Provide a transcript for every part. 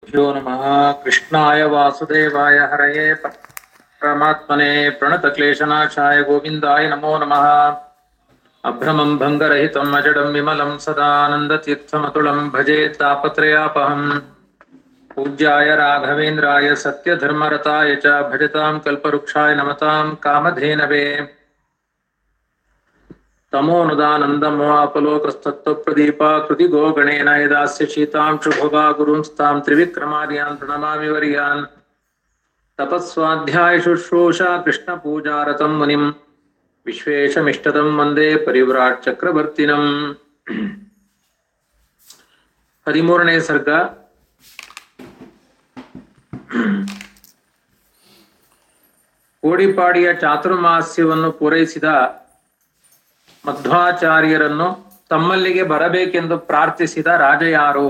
गुरुभ्यो नमः कृष्णाय वासुदेवाय हरये परमात्मने प्रणतक्लेशनाशाय गोविन्दाय नमो नमः अभ्रमं भङ्गरहितम् अजडं विमलं सदानन्दतीर्थमतुलं भजे तापत्रयापहम् पूज्याय राघवेन्द्राय सत्यधर्मरताय च भजतां कल्पवृक्षाय नमतां कामधेनवे तमोनुदानन्दमोऽपलोकस्तत्त्वप्रदीपा कृतिगो गणेन यदास्य शीतां शुभगा गुरुंस्तां त्रिविक्रमार्यान् प्रणमामि वर्यान् तपस्वाध्याय शुश्रूषा कृष्णपूजारतं मुनिम् विश्वेशमिष्टदं वन्दे परिव्राट् ಚಕ್ರವರ್ತಿನಂ ಹದಿಮೂರನೇ ಸರ್ಗ ಕೋಡಿಪಾಡಿಯ ಚಾತುರ್ಮಾಸ್ಯವನ್ನು ಪೂರೈಸಿದ ಮಧ್ವಾಚಾರ್ಯರನ್ನು ತಮ್ಮಲ್ಲಿಗೆ ಬರಬೇಕೆಂದು ಪ್ರಾರ್ಥಿಸಿದ ರಾಜ ಯಾರು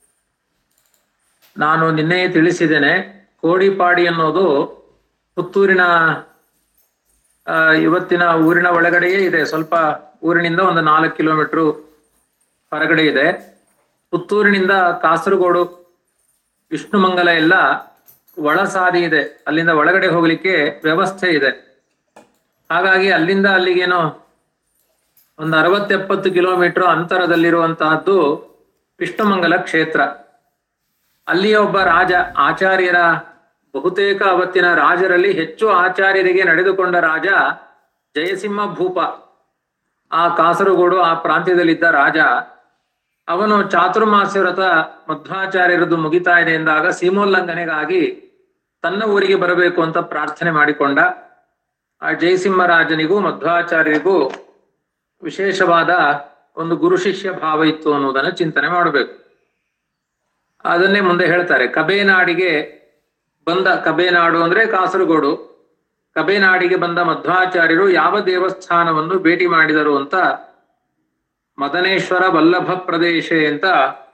ನಾನು ನಿನ್ನೆ ತಿಳಿಸಿದ್ದೇನೆ ಕೋಡಿಪಾಡಿ ಅನ್ನೋದು ಪುತ್ತೂರಿನ ಆ, ಇವತ್ತಿನ ಊರಿನ ಒಳಗಡೆಯೇ ಇದೆ ಸ್ವಲ್ಪ ಊರಿನಿಂದ ಒಂದು ನಾಲ್ಕು ಕಿಲೋಮೀಟರ್ ಹೊರಗಡೆ ಇದೆ ಪುತ್ತೂರಿನಿಂದ ಕಾಸರಗೋಡು ವಿಷ್ಣುಮಂಗಲ ಎಲ್ಲ ಒಳಸಾದಿ ಇದೆ ಅಲ್ಲಿಂದ ಒಳಗಡೆ ಹೋಗ್ಲಿಕ್ಕೆ ವ್ಯವಸ್ಥೆ ಇದೆ ಹಾಗಾಗಿ ಅಲ್ಲಿಂದ ಅಲ್ಲಿಗೇನೋ ಒಂದು ಅರವತ್ತೆಪ್ಪತ್ತು ಕಿಲೋಮೀಟರ್ ಅಂತರದಲ್ಲಿರುವಂತಹದ್ದು ವಿಷ್ಣುಮಂಗಲ ಕ್ಷೇತ್ರ ಅಲ್ಲಿಯ ಒಬ್ಬ ರಾಜ ಆಚಾರ್ಯರ ಬಹುತೇಕ ಅವತ್ತಿನ ರಾಜರಲ್ಲಿ ಹೆಚ್ಚು ಆಚಾರ್ಯರಿಗೆ ನಡೆದುಕೊಂಡ ರಾಜ ಜಯಸಿಂಹ ಭೂಪ ಆ ಕಾಸರಗೋಡು ಆ ಪ್ರಾಂತ್ಯದಲ್ಲಿದ್ದ ರಾಜ ಅವನು ಚಾತುರ್ಮಾಸ್ಯ ವ್ರತ ಮಧ್ವಾಚಾರ್ಯರದ್ದು ಮುಗಿತಾ ಇದೆ ಎಂದಾಗ ಸೀಮೋಲ್ಲಂಘನೆಗಾಗಿ ತನ್ನ ಊರಿಗೆ ಬರಬೇಕು ಅಂತ ಪ್ರಾರ್ಥನೆ ಮಾಡಿಕೊಂಡ ಆ ಜಯಸಿಂಹರಾಜನಿಗೂ ಮಧ್ವಾಚಾರ್ಯರಿಗೂ ವಿಶೇಷವಾದ ಒಂದು ಗುರು ಶಿಷ್ಯ ಭಾವ ಇತ್ತು ಅನ್ನೋದನ್ನ ಚಿಂತನೆ ಮಾಡಬೇಕು ಅದನ್ನೇ ಮುಂದೆ ಹೇಳ್ತಾರೆ ಕಬೇನಾಡಿಗೆ ಬಂದ ಕಬೇನಾಡು ಅಂದ್ರೆ ಕಾಸರಗೋಡು ಕಬೇನಾಡಿಗೆ ಬಂದ ಮಧ್ವಾಚಾರ್ಯರು ಯಾವ ದೇವಸ್ಥಾನವನ್ನು ಭೇಟಿ ಮಾಡಿದರು ಅಂತ ಮದನೇಶ್ವರ ವಲ್ಲಭ ಪ್ರದೇಶ ಅಂತ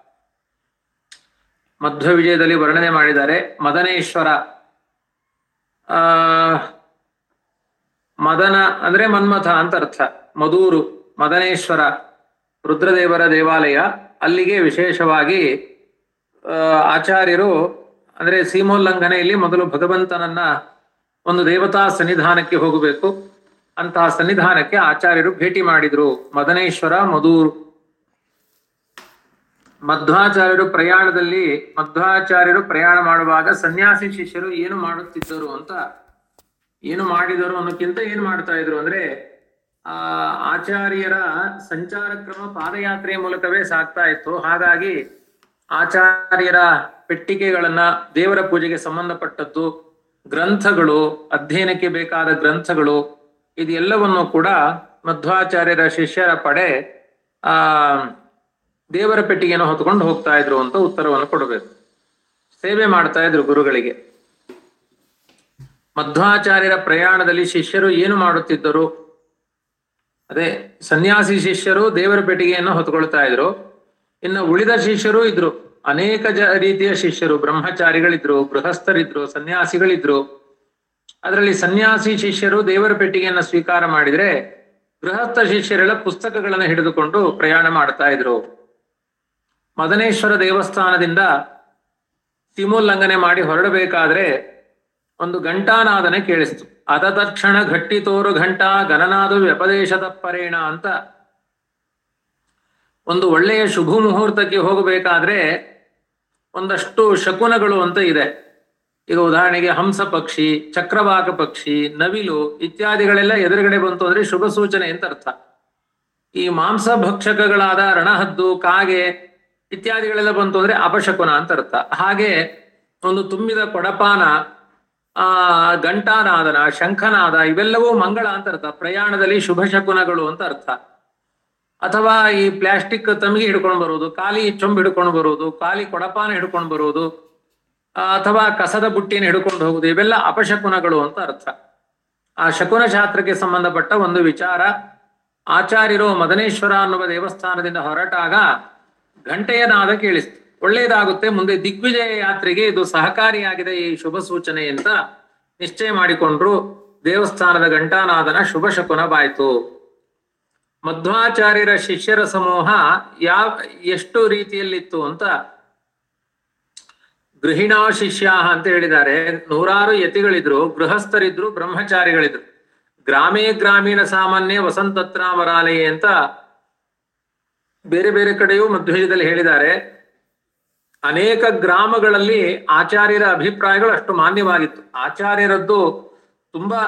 ಮಧ್ವ ವಿಜಯದಲ್ಲಿ ವರ್ಣನೆ ಮಾಡಿದ್ದಾರೆ ಮದನೇಶ್ವರ ಆ ಮದನ ಅಂದ್ರೆ ಮನ್ಮಥ ಅಂತ ಅರ್ಥ ಮಧೂರು ಮದನೇಶ್ವರ ರುದ್ರದೇವರ ದೇವಾಲಯ ಅಲ್ಲಿಗೆ ವಿಶೇಷವಾಗಿ ಆ, ಆಚಾರ್ಯರು ಅಂದ್ರೆ ಸೀಮೋಲ್ಲಂಘನೆಯಲ್ಲಿ ಮೊದಲು ಭಗವಂತನನ್ನ ಒಂದು ದೇವತಾ ಸನ್ನಿಧಾನಕ್ಕೆ ಹೋಗಬೇಕು ಅಂತಹ ಸನ್ನಿಧಾನಕ್ಕೆ ಆಚಾರ್ಯರು ಭೇಟಿ ಮಾಡಿದ್ರು ಮದನೇಶ್ವರ ಮಧೂರು ಮಧ್ವಾಚಾರ್ಯರು ಪ್ರಯಾಣದಲ್ಲಿ ಮಧ್ವಾಚಾರ್ಯರು ಪ್ರಯಾಣ ಮಾಡುವಾಗ ಸನ್ಯಾಸಿ ಶಿಷ್ಯರು ಏನು ಮಾಡುತ್ತಿದ್ದರು ಅಂತ ಏನು ಮಾಡಿದರು ಅನ್ನೋಕ್ಕಿಂತ ಏನು ಮಾಡ್ತಾ ಇದ್ರು ಅಂದ್ರೆ ಆ ಆಚಾರ್ಯರ ಸಂಚಾರ ಕ್ರಮ ಪಾದಯಾತ್ರೆಯ ಮೂಲಕವೇ ಸಾಗ್ತಾ ಇತ್ತು ಹಾಗಾಗಿ ಆಚಾರ್ಯರ ಪೆಟ್ಟಿಗೆಗಳನ್ನ ದೇವರ ಪೂಜೆಗೆ ಸಂಬಂಧಪಟ್ಟದ್ದು ಗ್ರಂಥಗಳು ಅಧ್ಯಯನಕ್ಕೆ ಬೇಕಾದ ಗ್ರಂಥಗಳು ಇದೆಲ್ಲವನ್ನು ಕೂಡ ಮಧ್ವಾಚಾರ್ಯರ ಶಿಷ್ಯರ ಪಡೆ ಆ ದೇವರ ಪೆಟ್ಟಿಗೆಯನ್ನು ಹೊತ್ಕೊಂಡು ಹೋಗ್ತಾ ಇದ್ರು ಅಂತ ಉತ್ತರವನ್ನು ಕೊಡಬೇಕು ಸೇವೆ ಮಾಡ್ತಾ ಇದ್ರು ಗುರುಗಳಿಗೆ ಮಧ್ವಾಚಾರ್ಯರ ಪ್ರಯಾಣದಲ್ಲಿ ಶಿಷ್ಯರು ಏನು ಮಾಡುತ್ತಿದ್ದರು ಅದೇ ಸನ್ಯಾಸಿ ಶಿಷ್ಯರು ದೇವರ ಪೆಟ್ಟಿಗೆಯನ್ನು ಹೊತ್ಕೊಳ್ತಾ ಇದ್ರು ಇನ್ನು ಉಳಿದ ಶಿಷ್ಯರು ಇದ್ರು ಅನೇಕ ಜ ರೀತಿಯ ಶಿಷ್ಯರು ಬ್ರಹ್ಮಚಾರಿಗಳಿದ್ರು ಗೃಹಸ್ಥರಿದ್ರು ಸನ್ಯಾಸಿಗಳಿದ್ರು ಅದರಲ್ಲಿ ಸನ್ಯಾಸಿ ಶಿಷ್ಯರು ದೇವರ ಪೆಟ್ಟಿಗೆಯನ್ನ ಸ್ವೀಕಾರ ಮಾಡಿದ್ರೆ ಗೃಹಸ್ಥ ಶಿಷ್ಯರೆಲ್ಲ ಪುಸ್ತಕಗಳನ್ನು ಹಿಡಿದುಕೊಂಡು ಪ್ರಯಾಣ ಮಾಡ್ತಾ ಇದ್ರು ಮದನೇಶ್ವರ ದೇವಸ್ಥಾನದಿಂದ ಸೀಮೋಲ್ಲಂಘನೆ ಮಾಡಿ ಹೊರಡಬೇಕಾದ್ರೆ ಒಂದು ಘಂಟಾನಾದನೆ ಕೇಳಿಸ್ತು ಅದ ತಕ್ಷಣ ಘಟ್ಟಿ ತೋರು ಘಂಟಾ ಗಣನಾದು ವ್ಯಪದೇಶದ ಪರೇಣ ಅಂತ ಒಂದು ಒಳ್ಳೆಯ ಶುಭ ಮುಹೂರ್ತಕ್ಕೆ ಹೋಗಬೇಕಾದ್ರೆ ಒಂದಷ್ಟು ಶಕುನಗಳು ಅಂತ ಇದೆ ಈಗ ಉದಾಹರಣೆಗೆ ಹಂಸ ಪಕ್ಷಿ ಚಕ್ರವಾಕ ಪಕ್ಷಿ ನವಿಲು ಇತ್ಯಾದಿಗಳೆಲ್ಲ ಎದುರುಗಡೆ ಬಂತು ಅಂದ್ರೆ ಶುಭ ಸೂಚನೆ ಅಂತ ಅರ್ಥ ಈ ಮಾಂಸ ಭಕ್ಷಕಗಳಾದ ರಣಹದ್ದು ಕಾಗೆ ಇತ್ಯಾದಿಗಳೆಲ್ಲ ಬಂತು ಅಂದ್ರೆ ಅಪಶಕುನ ಅಂತ ಅರ್ಥ ಹಾಗೆ ಒಂದು ತುಂಬಿದ ಕೊಡಪಾನ ಆ ಘಂಟಾನಾದನ ಶಂಖನಾದ ಇವೆಲ್ಲವೂ ಮಂಗಳ ಅಂತ ಅರ್ಥ ಪ್ರಯಾಣದಲ್ಲಿ ಶುಭ ಶಕುನಗಳು ಅಂತ ಅರ್ಥ ಅಥವಾ ಈ ಪ್ಲಾಸ್ಟಿಕ್ ತಮಿಗೆ ಹಿಡ್ಕೊಂಡು ಬರುವುದು ಖಾಲಿ ಚೊಂಬು ಹಿಡ್ಕೊಂಡು ಬರುವುದು ಖಾಲಿ ಕೊಡಪಾನ ಹಿಡ್ಕೊಂಡು ಬರುವುದು ಆ, ಅಥವಾ ಕಸದ ಬುಟ್ಟಿಯನ್ನು ಹಿಡ್ಕೊಂಡು ಹೋಗುವುದು ಇವೆಲ್ಲ ಅಪಶಕುನಗಳು ಅಂತ ಅರ್ಥ ಆ ಶಕುನ ಶಾಸ್ತ್ರಕ್ಕೆ ಸಂಬಂಧಪಟ್ಟ ಒಂದು ವಿಚಾರ ಆಚಾರ್ಯರು ಮದನೇಶ್ವರ ಅನ್ನುವ ದೇವಸ್ಥಾನದಿಂದ ಹೊರಟಾಗ ಘಂಟೆಯ ನಾದ ಕೇಳಿಸ್ತು ಒಳ್ಳೆಯದಾಗುತ್ತೆ ಮುಂದೆ ದಿಗ್ವಿಜಯ ಯಾತ್ರೆಗೆ ಇದು ಸಹಕಾರಿಯಾಗಿದೆ ಈ ಶುಭ ಸೂಚನೆ ಅಂತ ನಿಶ್ಚಯ ಮಾಡಿಕೊಂಡ್ರು ದೇವಸ್ಥಾನದ ಘಂಟಾನಾದನ ಶುಭ ಶಕುನವಾಯಿತು ಮಧ್ವಾಚಾರ್ಯರ ಶಿಷ್ಯರ ಸಮೂಹ ಯಾವ ಎಷ್ಟು ರೀತಿಯಲ್ಲಿತ್ತು ಅಂತ ಗೃಹಿಣಾ ಶಿಷ್ಯ ಅಂತ ಹೇಳಿದ್ದಾರೆ ನೂರಾರು ಯತಿಗಳಿದ್ರು ಗೃಹಸ್ಥರಿದ್ರು ಬ್ರಹ್ಮಚಾರಿಗಳಿದ್ರು ಗ್ರಾಮೇ ಗ್ರಾಮೀಣ ಸಾಮಾನ್ಯ ವಸಂತತ್ರಾಮರಾಲಯೇ ಅಂತ ಬೇರೆ ಬೇರೆ ಕಡೆಯೂ ಮಧ್ವಯುಗದಲ್ಲಿ ಹೇಳಿದ್ದಾರೆ ಅನೇಕ ಗ್ರಾಮಗಳಲ್ಲಿ ಆಚಾರ್ಯರ ಅಭಿಪ್ರಾಯಗಳು ಅಷ್ಟು ಮಾನ್ಯವಾಗಿತ್ತು ಆಚಾರ್ಯರದ್ದು ತುಂಬಾ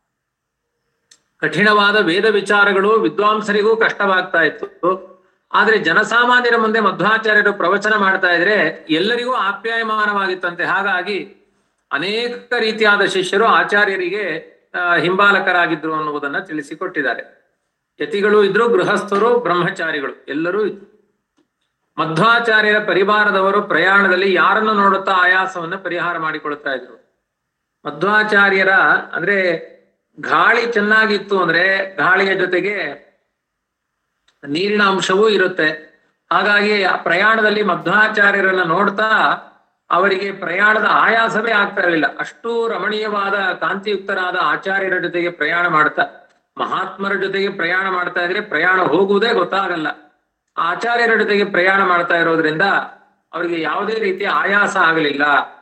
ಕಠಿಣವಾದ ವೇದ ವಿಚಾರಗಳು ವಿದ್ವಾಂಸರಿಗೂ ಕಷ್ಟವಾಗ್ತಾ ಇತ್ತು ಆದ್ರೆ ಜನಸಾಮಾನ್ಯರ ಮುಂದೆ ಮಧ್ವಾಚಾರ್ಯರು ಪ್ರವಚನ ಮಾಡ್ತಾ ಇದ್ರೆ ಎಲ್ಲರಿಗೂ ಆಪ್ಯಾಯಮಾನವಾಗಿತ್ತಂತೆ ಹಾಗಾಗಿ ಅನೇಕ ರೀತಿಯಾದ ಶಿಷ್ಯರು ಆಚಾರ್ಯರಿಗೆ ಆ, ಹಿಂಬಾಲಕರಾಗಿದ್ರು ಅನ್ನುವುದನ್ನ ತಿಳಿಸಿಕೊಟ್ಟಿದ್ದಾರೆ ಯತಿಗಳು ಇದ್ರು ಗೃಹಸ್ಥರು ಬ್ರಹ್ಮಚಾರಿಗಳು ಎಲ್ಲರೂ ಇದ್ರು ಮಧ್ವಾಚಾರ್ಯರ ಪರಿವಾರದವರು ಪ್ರಯಾಣದಲ್ಲಿ ಯಾರನ್ನು ನೋಡುತ್ತಾ ಆಯಾಸವನ್ನ ಪರಿಹಾರ ಮಾಡಿಕೊಳ್ತಾ ಇದ್ರು ಮಧ್ವಾಚಾರ್ಯರ ಅಂದ್ರೆ ಗಾಳಿ ಚೆನ್ನಾಗಿತ್ತು ಅಂದ್ರೆ ಗಾಳಿಯ ಜೊತೆಗೆ ನೀರಿನ ಅಂಶವೂ ಇರುತ್ತೆ ಹಾಗಾಗಿ ಆ ಪ್ರಯಾಣದಲ್ಲಿ ಮಧ್ವಾಚಾರ್ಯರನ್ನ ನೋಡ್ತಾ ಅವರಿಗೆ ಪ್ರಯಾಣದ ಆಯಾಸವೇ ಆಗ್ತಾ ಇರಲಿಲ್ಲ ಅಷ್ಟು ರಮಣೀಯವಾದ ಕಾಂತಿಯುಕ್ತರಾದ ಆಚಾರ್ಯರ ಜೊತೆಗೆ ಪ್ರಯಾಣ ಮಾಡ್ತಾ ಮಹಾತ್ಮರ ಜೊತೆಗೆ ಪ್ರಯಾಣ ಮಾಡ್ತಾ ಇದ್ರೆ ಪ್ರಯಾಣ ಹೋಗುವುದೇ ಗೊತ್ತಾಗಲ್ಲ ಆಚಾರ್ಯರ ಜೊತೆಗೆ ಪ್ರಯಾಣ ಮಾಡ್ತಾ ಇರೋದ್ರಿಂದ ಅವರಿಗೆ ಯಾವುದೇ ರೀತಿಯ ಆಯಾಸ ಆಗಲಿಲ್ಲ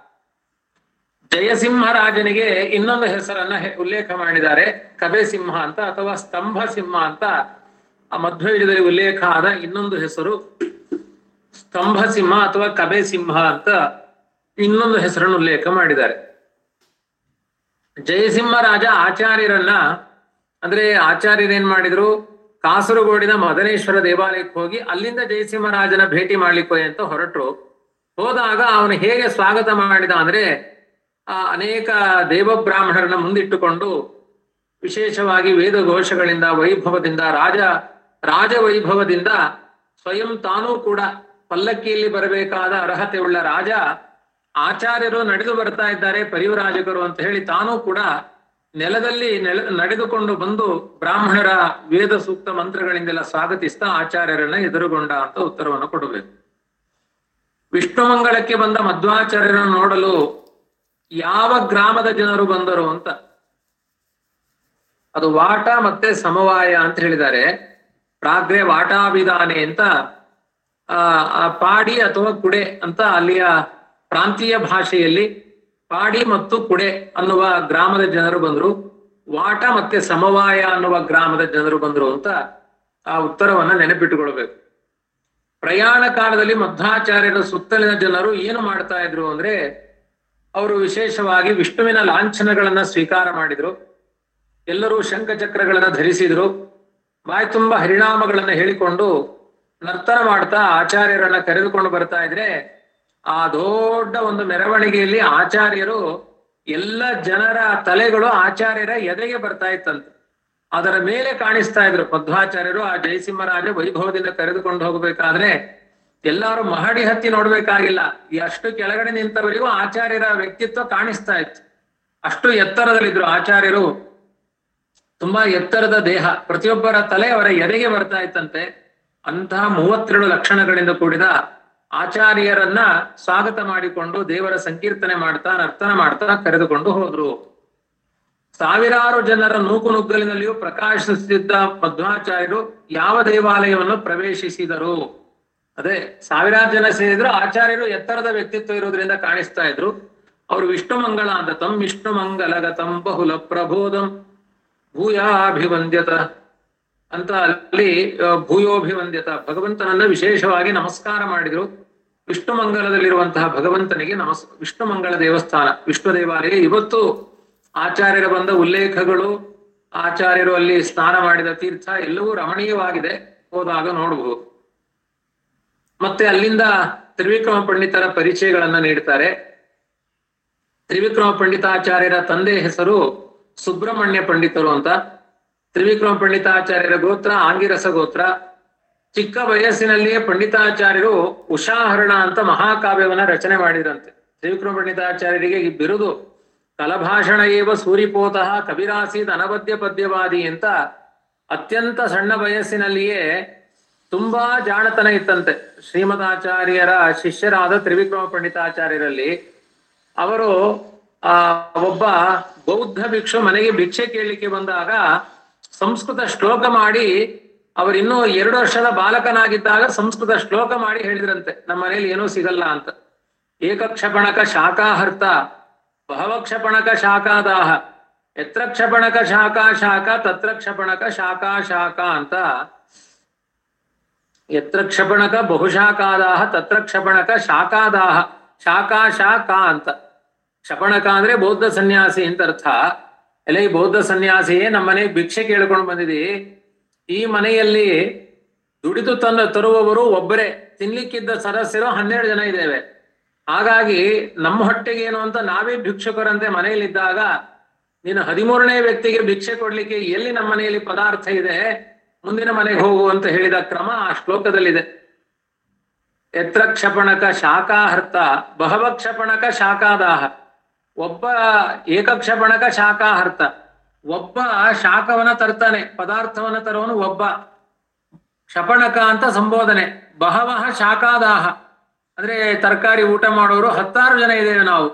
ಜಯಸಿಂಹ ರಾಜನಿಗೆ ಇನ್ನೊಂದು ಹೆಸರನ್ನ ಹೆ- ಉಲ್ಲೇಖ ಮಾಡಿದ್ದಾರೆ ಕಬೆ ಸಿಂಹ ಅಂತ ಅಥವಾ ಸ್ತಂಭ ಸಿಂಹ ಅಂತ ಆ ಮಧ್ವಯುಗದಲ್ಲಿ ಉಲ್ಲೇಖ ಆದ ಇನ್ನೊಂದು ಹೆಸರು ಸ್ತಂಭ ಸಿಂಹ ಅಥವಾ ಕಬೆ ಸಿಂಹ ಅಂತ ಇನ್ನೊಂದು ಹೆಸರನ್ನು ಉಲ್ಲೇಖ ಮಾಡಿದ್ದಾರೆ ಜಯಸಿಂಹ ರಾಜ ಆಚಾರ್ಯರನ್ನ ಅಂದ್ರೆ ಆಚಾರ್ಯರೇನ್ ಮಾಡಿದ್ರು ಕಾಸರಗೋಡಿನ ಮದನೇಶ್ವರ ದೇವಾಲಯಕ್ಕೆ ಹೋಗಿ ಅಲ್ಲಿಂದ ಜಯಸಿಂಹರಾಜನ ಭೇಟಿ ಮಾಡ್ಲಿಕ್ಕೆ ಅಂತ ಹೊರಟರು ಹೋದಾಗ ಅವನು ಹೇಗೆ ಸ್ವಾಗತ ಮಾಡಿದ ಅಂದ್ರೆ ಆ ಅನೇಕ ದೇವಬ್ರಾಹ್ಮಣರನ್ನ ಮುಂದಿಟ್ಟುಕೊಂಡು ವಿಶೇಷವಾಗಿ ವೇದ ಘೋಷಗಳಿಂದ ವೈಭವದಿಂದ ರಾಜ ರಾಜ ವೈಭವದಿಂದ ಸ್ವಯಂ ತಾನೂ ಕೂಡ ಪಲ್ಲಕ್ಕಿಯಲ್ಲಿ ಬರಬೇಕಾದ ಅರ್ಹತೆ ಉಳ್ಳ ರಾಜ ಆಚಾರ್ಯರು ನಡೆದು ಬರ್ತಾ ಇದ್ದಾರೆ ಪರಿವರಾಜಕರು ಅಂತ ಹೇಳಿ ತಾನೂ ಕೂಡ ನೆಲದಲ್ಲಿ ನೆಲ ನಡೆದುಕೊಂಡು ಬಂದು ಬ್ರಾಹ್ಮಣರ ವೇದ ಸೂಕ್ತ ಮಂತ್ರಗಳಿಂದೆಲ್ಲ ಸ್ವಾಗತಿಸ್ತಾ ಆಚಾರ್ಯರನ್ನ ಎದುರುಗೊಂಡ ಅಂತ ಉತ್ತರವನ್ನು ಕೊಡಬೇಕು ವಿಷ್ಣುಮಂಗಳಕ್ಕೆ ಬಂದ ಮಧ್ವಾಚಾರ್ಯರನ್ನು ನೋಡಲು ಯಾವ ಗ್ರಾಮದ ಜನರು ಬಂದರು ಅಂತ ಅದು ವಾಟ ಮತ್ತೆ ಸಮವಾಯ ಅಂತ ಹೇಳಿದ್ದಾರೆ ಪ್ರಾಗ್ರೆ ವಾಟಾಭಿಧಾನೆ ಅಂತ ಆ ಆ ಪಾಡಿ ಅಥವಾ ಕುಡೆ ಅಂತ ಅಲ್ಲಿಯ ಪ್ರಾಂತೀಯ ಭಾಷೆಯಲ್ಲಿ ಪಾಡಿ ಮತ್ತು ಕುಡೆ ಅನ್ನುವ ಗ್ರಾಮದ ಜನರು ಬಂದ್ರು ವಾಟ ಮತ್ತೆ ಸಮವಾಯ ಅನ್ನುವ ಗ್ರಾಮದ ಜನರು ಬಂದ್ರು ಅಂತ ಆ ಉತ್ತರವನ್ನ ನೆನಪಿಟ್ಟುಕೊಳ್ಬೇಕು ಪ್ರಯಾಣ ಕಾಲದಲ್ಲಿ ಮಧ್ವಾಚಾರ್ಯರ ಸುತ್ತಲಿನ ಜನರು ಏನು ಮಾಡ್ತಾ ಇದ್ರು ಅಂದ್ರೆ ಅವರು ವಿಶೇಷವಾಗಿ ವಿಷ್ಣುವಿನ ಲಾಂಛನಗಳನ್ನ ಸ್ವೀಕಾರ ಮಾಡಿದ್ರು ಎಲ್ಲರೂ ಶಂಖಚಕ್ರಗಳನ್ನ ಧರಿಸಿದ್ರು ಬಾಯಿ ತುಂಬಾ ಹರಿನಾಮಗಳನ್ನ ಹೇಳಿಕೊಂಡು ನರ್ತನ ಮಾಡ್ತಾ ಆಚಾರ್ಯರನ್ನ ಕರೆದುಕೊಂಡು ಬರ್ತಾ ಇದ್ರೆ ಆ ದೊಡ್ಡ ಒಂದು ಮೆರವಣಿಗೆಯಲ್ಲಿ ಆಚಾರ್ಯರು ಎಲ್ಲ ಜನರ ತಲೆಗಳು ಆಚಾರ್ಯರ ಎದೆಗೆ ಬರ್ತಾ ಇತ್ತಂತೆ ಅದರ ಮೇಲೆ ಕಾಣಿಸ್ತಾ ಇದ್ರು ಮಧ್ವಾಚಾರ್ಯರು ಆ ಜಯಸಿಂಹರಾಜ ವೈಭವದಿಂದ ಕರೆದುಕೊಂಡು ಹೋಗಬೇಕಾದ್ರೆ ಎಲ್ಲಾರು ಮಹಡಿ ಹತ್ತಿ ನೋಡ್ಬೇಕಾಗಿಲ್ಲ ಈ ಅಷ್ಟು ಕೆಳಗಡೆ ನಿಂತವರಿಗೂ ಆಚಾರ್ಯರ ವ್ಯಕ್ತಿತ್ವ ಕಾಣಿಸ್ತಾ ಇತ್ತು ಅಷ್ಟು ಎತ್ತರದಲ್ಲಿದ್ರು ಆಚಾರ್ಯರು ತುಂಬಾ ಎತ್ತರದ ದೇಹ ಪ್ರತಿಯೊಬ್ಬರ ತಲೆ ಅವರ ಎದೆಗೆ ಬರ್ತಾ ಇತ್ತಂತೆ ಅಂತಹ ಮೂವತ್ತೆರಡು ಲಕ್ಷಣಗಳಿಂದ ಕೂಡಿದ ಆಚಾರ್ಯರನ್ನ ಸ್ವಾಗತ ಮಾಡಿಕೊಂಡು ದೇವರ ಸಂಕೀರ್ತನೆ ಮಾಡ್ತಾ ನರ್ತನ ಮಾಡ್ತಾ ಕರೆದುಕೊಂಡು ಹೋದ್ರು ಸಾವಿರಾರು ಜನರ ನೂಕು ನುಗ್ಗಲಿನಲ್ಲಿಯೂ ಪ್ರಕಾಶಿಸುತ್ತಿದ್ದ ಮಧ್ವಾಚಾರ್ಯರು ಯಾವ ದೇವಾಲಯವನ್ನು ಪ್ರವೇಶಿಸಿದರು ಅದೇ ಸಾವಿರಾರು ಜನ ಸೇರಿದ್ರು ಆಚಾರ್ಯರು ಎತ್ತರದ ವ್ಯಕ್ತಿತ್ವ ಇರೋದ್ರಿಂದ ಕಾಣಿಸ್ತಾ ಇದ್ರು ಅವರು ವಿಷ್ಣು ಮಂಗಳ ಅಂತ ತಮ್ ವಿಷ್ಣು ಮಂಗಲಗತಂ ಬಹುಲ ಪ್ರಬೋಧಂ ಭೂಯಾಭಿವಂದ್ಯತ ಅಂತ ಅಲ್ಲಿ ಆ, ಭೂಯೋಭಿವಂದ್ಯತ ಭಗವಂತನನ್ನ ವಿಶೇಷವಾಗಿ ನಮಸ್ಕಾರ ಮಾಡಿದ್ರು ವಿಷ್ಣು ಮಂಗಲದಲ್ಲಿರುವಂತಹ ಭಗವಂತನಿಗೆ ನಮಸ್ ವಿಷ್ಣು ಮಂಗಳ ದೇವಸ್ಥಾನ ವಿಷ್ಣು ದೇವಾಲಯ ಇವತ್ತು ಆಚಾರ್ಯರ ಬಂದ ಉಲ್ಲೇಖಗಳು ಆಚಾರ್ಯರು ಅಲ್ಲಿ ಸ್ನಾನ ಮಾಡಿದ ತೀರ್ಥ ಎಲ್ಲವೂ ರಮಣೀಯವಾಗಿದೆ ಹೋದಾಗ ನೋಡಬಹುದು ಮತ್ತೆ ಅಲ್ಲಿಂದ ತ್ರಿವಿಕ್ರಮ ಪಂಡಿತರ ಪರಿಚಯಗಳನ್ನ ನೀಡ್ತಾರೆ ತ್ರಿವಿಕ್ರಮ ಪಂಡಿತಾಚಾರ್ಯರ ತಂದೆ ಹೆಸರು ಸುಬ್ರಹ್ಮಣ್ಯ ಪಂಡಿತರು ಅಂತ ತ್ರಿವಿಕ್ರಮ ಪಂಡಿತಾಚಾರ್ಯರ ಗೋತ್ರ ಆಂಗಿರಸ ಗೋತ್ರ ಚಿಕ್ಕ ವಯಸ್ಸಿನಲ್ಲಿಯೇ ಪಂಡಿತಾಚಾರ್ಯರು ಉಷಾಹರಣ ಅಂತ ಮಹಾಕಾವ್ಯವನ್ನ ರಚನೆ ಮಾಡಿದ್ರಂತೆ ತ್ರಿವಿಕ್ರಮ ಪಂಡಿತಾಚಾರ್ಯರಿಗೆ ಈ ಬಿರುದು ಕಲಭಾಷಣ ಏವ ಸೂರಿಪೋತಃ ಕವಿರಾಸೀದ್ ಅನಬದ್ಯ ಪದ್ಯವಾದಿ ಅಂತ ಅತ್ಯಂತ ಸಣ್ಣ ವಯಸ್ಸಿನಲ್ಲಿಯೇ ತುಂಬಾ ಜಾಣತನ ಇತ್ತಂತೆ ಶ್ರೀಮದಾಚಾರ್ಯರ ಶಿಷ್ಯರಾದ ತ್ರಿವಿಕ್ರಮ ಪಂಡಿತಾಚಾರ್ಯರಲ್ಲಿ ಅವರು ಆ ಒಬ್ಬ ಬೌದ್ಧ ಭಿಕ್ಷು ಮನೆಗೆ ಭಿಕ್ಷೆ ಕೇಳಲಿಕ್ಕೆ ಬಂದಾಗ ಸಂಸ್ಕೃತ ಶ್ಲೋಕ ಮಾಡಿ ಅವರಿನ್ನೂ ಎರಡು ವರ್ಷದ ಬಾಲಕನಾಗಿದ್ದಾಗ ಸಂಸ್ಕೃತ ಶ್ಲೋಕ ಮಾಡಿ ಹೇಳಿದ್ರಂತೆ ನಮ್ಮ ಮನೇಲಿ ಏನೂ ಸಿಗಲ್ಲ ಅಂತ ಏಕಕ್ಷಪಣಕ ಶಾಖಾಹರ್ತ ಬಹವಕ್ಷಪಣಕ ಶಾಖಾದಾಹ ಎತ್ರ ಕ್ಷಪಣಕ ಶಾಖಾ ಶಾಖ ತತ್ರ ಕ್ಷಪಣಕ ಶಾಖಾ ಶಾಖ ಅಂತ ಎತ್ರ ಕ್ಷಪಣಕ ಬಹುಶಾಖಾದಾಹ ತತ್ರ ಕ್ಷಪಣಕ ಶಾಖಾದಾಹ ಶಾಖಾ ಶಾಖ ಅಂತ ಕ್ಷಪಣಕ ಅಂದ್ರೆ ಬೌದ್ಧ ಸನ್ಯಾಸಿ ಅಂತ ಅರ್ಥ ಎಲ್ಲ ಈ ಬೌದ್ಧ ಸನ್ಯಾಸಿಯೇ ನಮ್ಮ ಮನೆಗೆ ಭಿಕ್ಷೆ ಕೇಳ್ಕೊಂಡು ಬಂದಿದಿ ಈ ಮನೆಯಲ್ಲಿ ದುಡಿದು ತಂದ ತರುವವರು ಒಬ್ಬರೇ ತಿನ್ಲಿಕ್ಕಿದ್ದ ಸದಸ್ಯರು ಹನ್ನೆರಡು ಜನ ಇದ್ದೇವೆ ಹಾಗಾಗಿ ನಮ್ಮ ಹೊಟ್ಟೆಗೆ ಏನು ಅಂತ ನಾವೇ ಭಿಕ್ಷುಕರಂತೆ ಮನೆಯಲ್ಲಿದ್ದಾಗ ನೀನು ಹದಿಮೂರನೇ ವ್ಯಕ್ತಿಗೆ ಭಿಕ್ಷೆ ಕೊಡ್ಲಿಕ್ಕೆ ಎಲ್ಲಿ ನಮ್ಮ ಮನೆಯಲ್ಲಿ ಪದಾರ್ಥ ಇದೆ ಮುಂದಿನ ಮನೆಗೆ ಹೋಗು ಅಂತ ಹೇಳಿದ ಕ್ರಮ ಆ ಶ್ಲೋಕದಲ್ಲಿದೆ ಎತ್ರ ಕ್ಷಪಣಕ ಶಾಖಾಹರ್ತ ಬಹವ ಕ್ಷಪಣಕ ಶಾಖಾದಾಹ ಒಬ್ಬ ಏಕಕ್ಷಪಣಕ ಶಾಖಾಹರ್ತ ಒಬ್ಬ ಶಾಖವನ್ನ ತರ್ತಾನೆ ಪದಾರ್ಥವನ್ನ ತರುವನು ಒಬ್ಬ ಕ್ಷಪಣಕ ಅಂತ ಸಂಬೋಧನೆ ಬಹವಹ ಶಾಖಾದಾಹ ಅಂದ್ರೆ ತರಕಾರಿ ಊಟ ಮಾಡೋರು ಹತ್ತಾರು ಜನ ಇದ್ದೇವೆ ನಾವು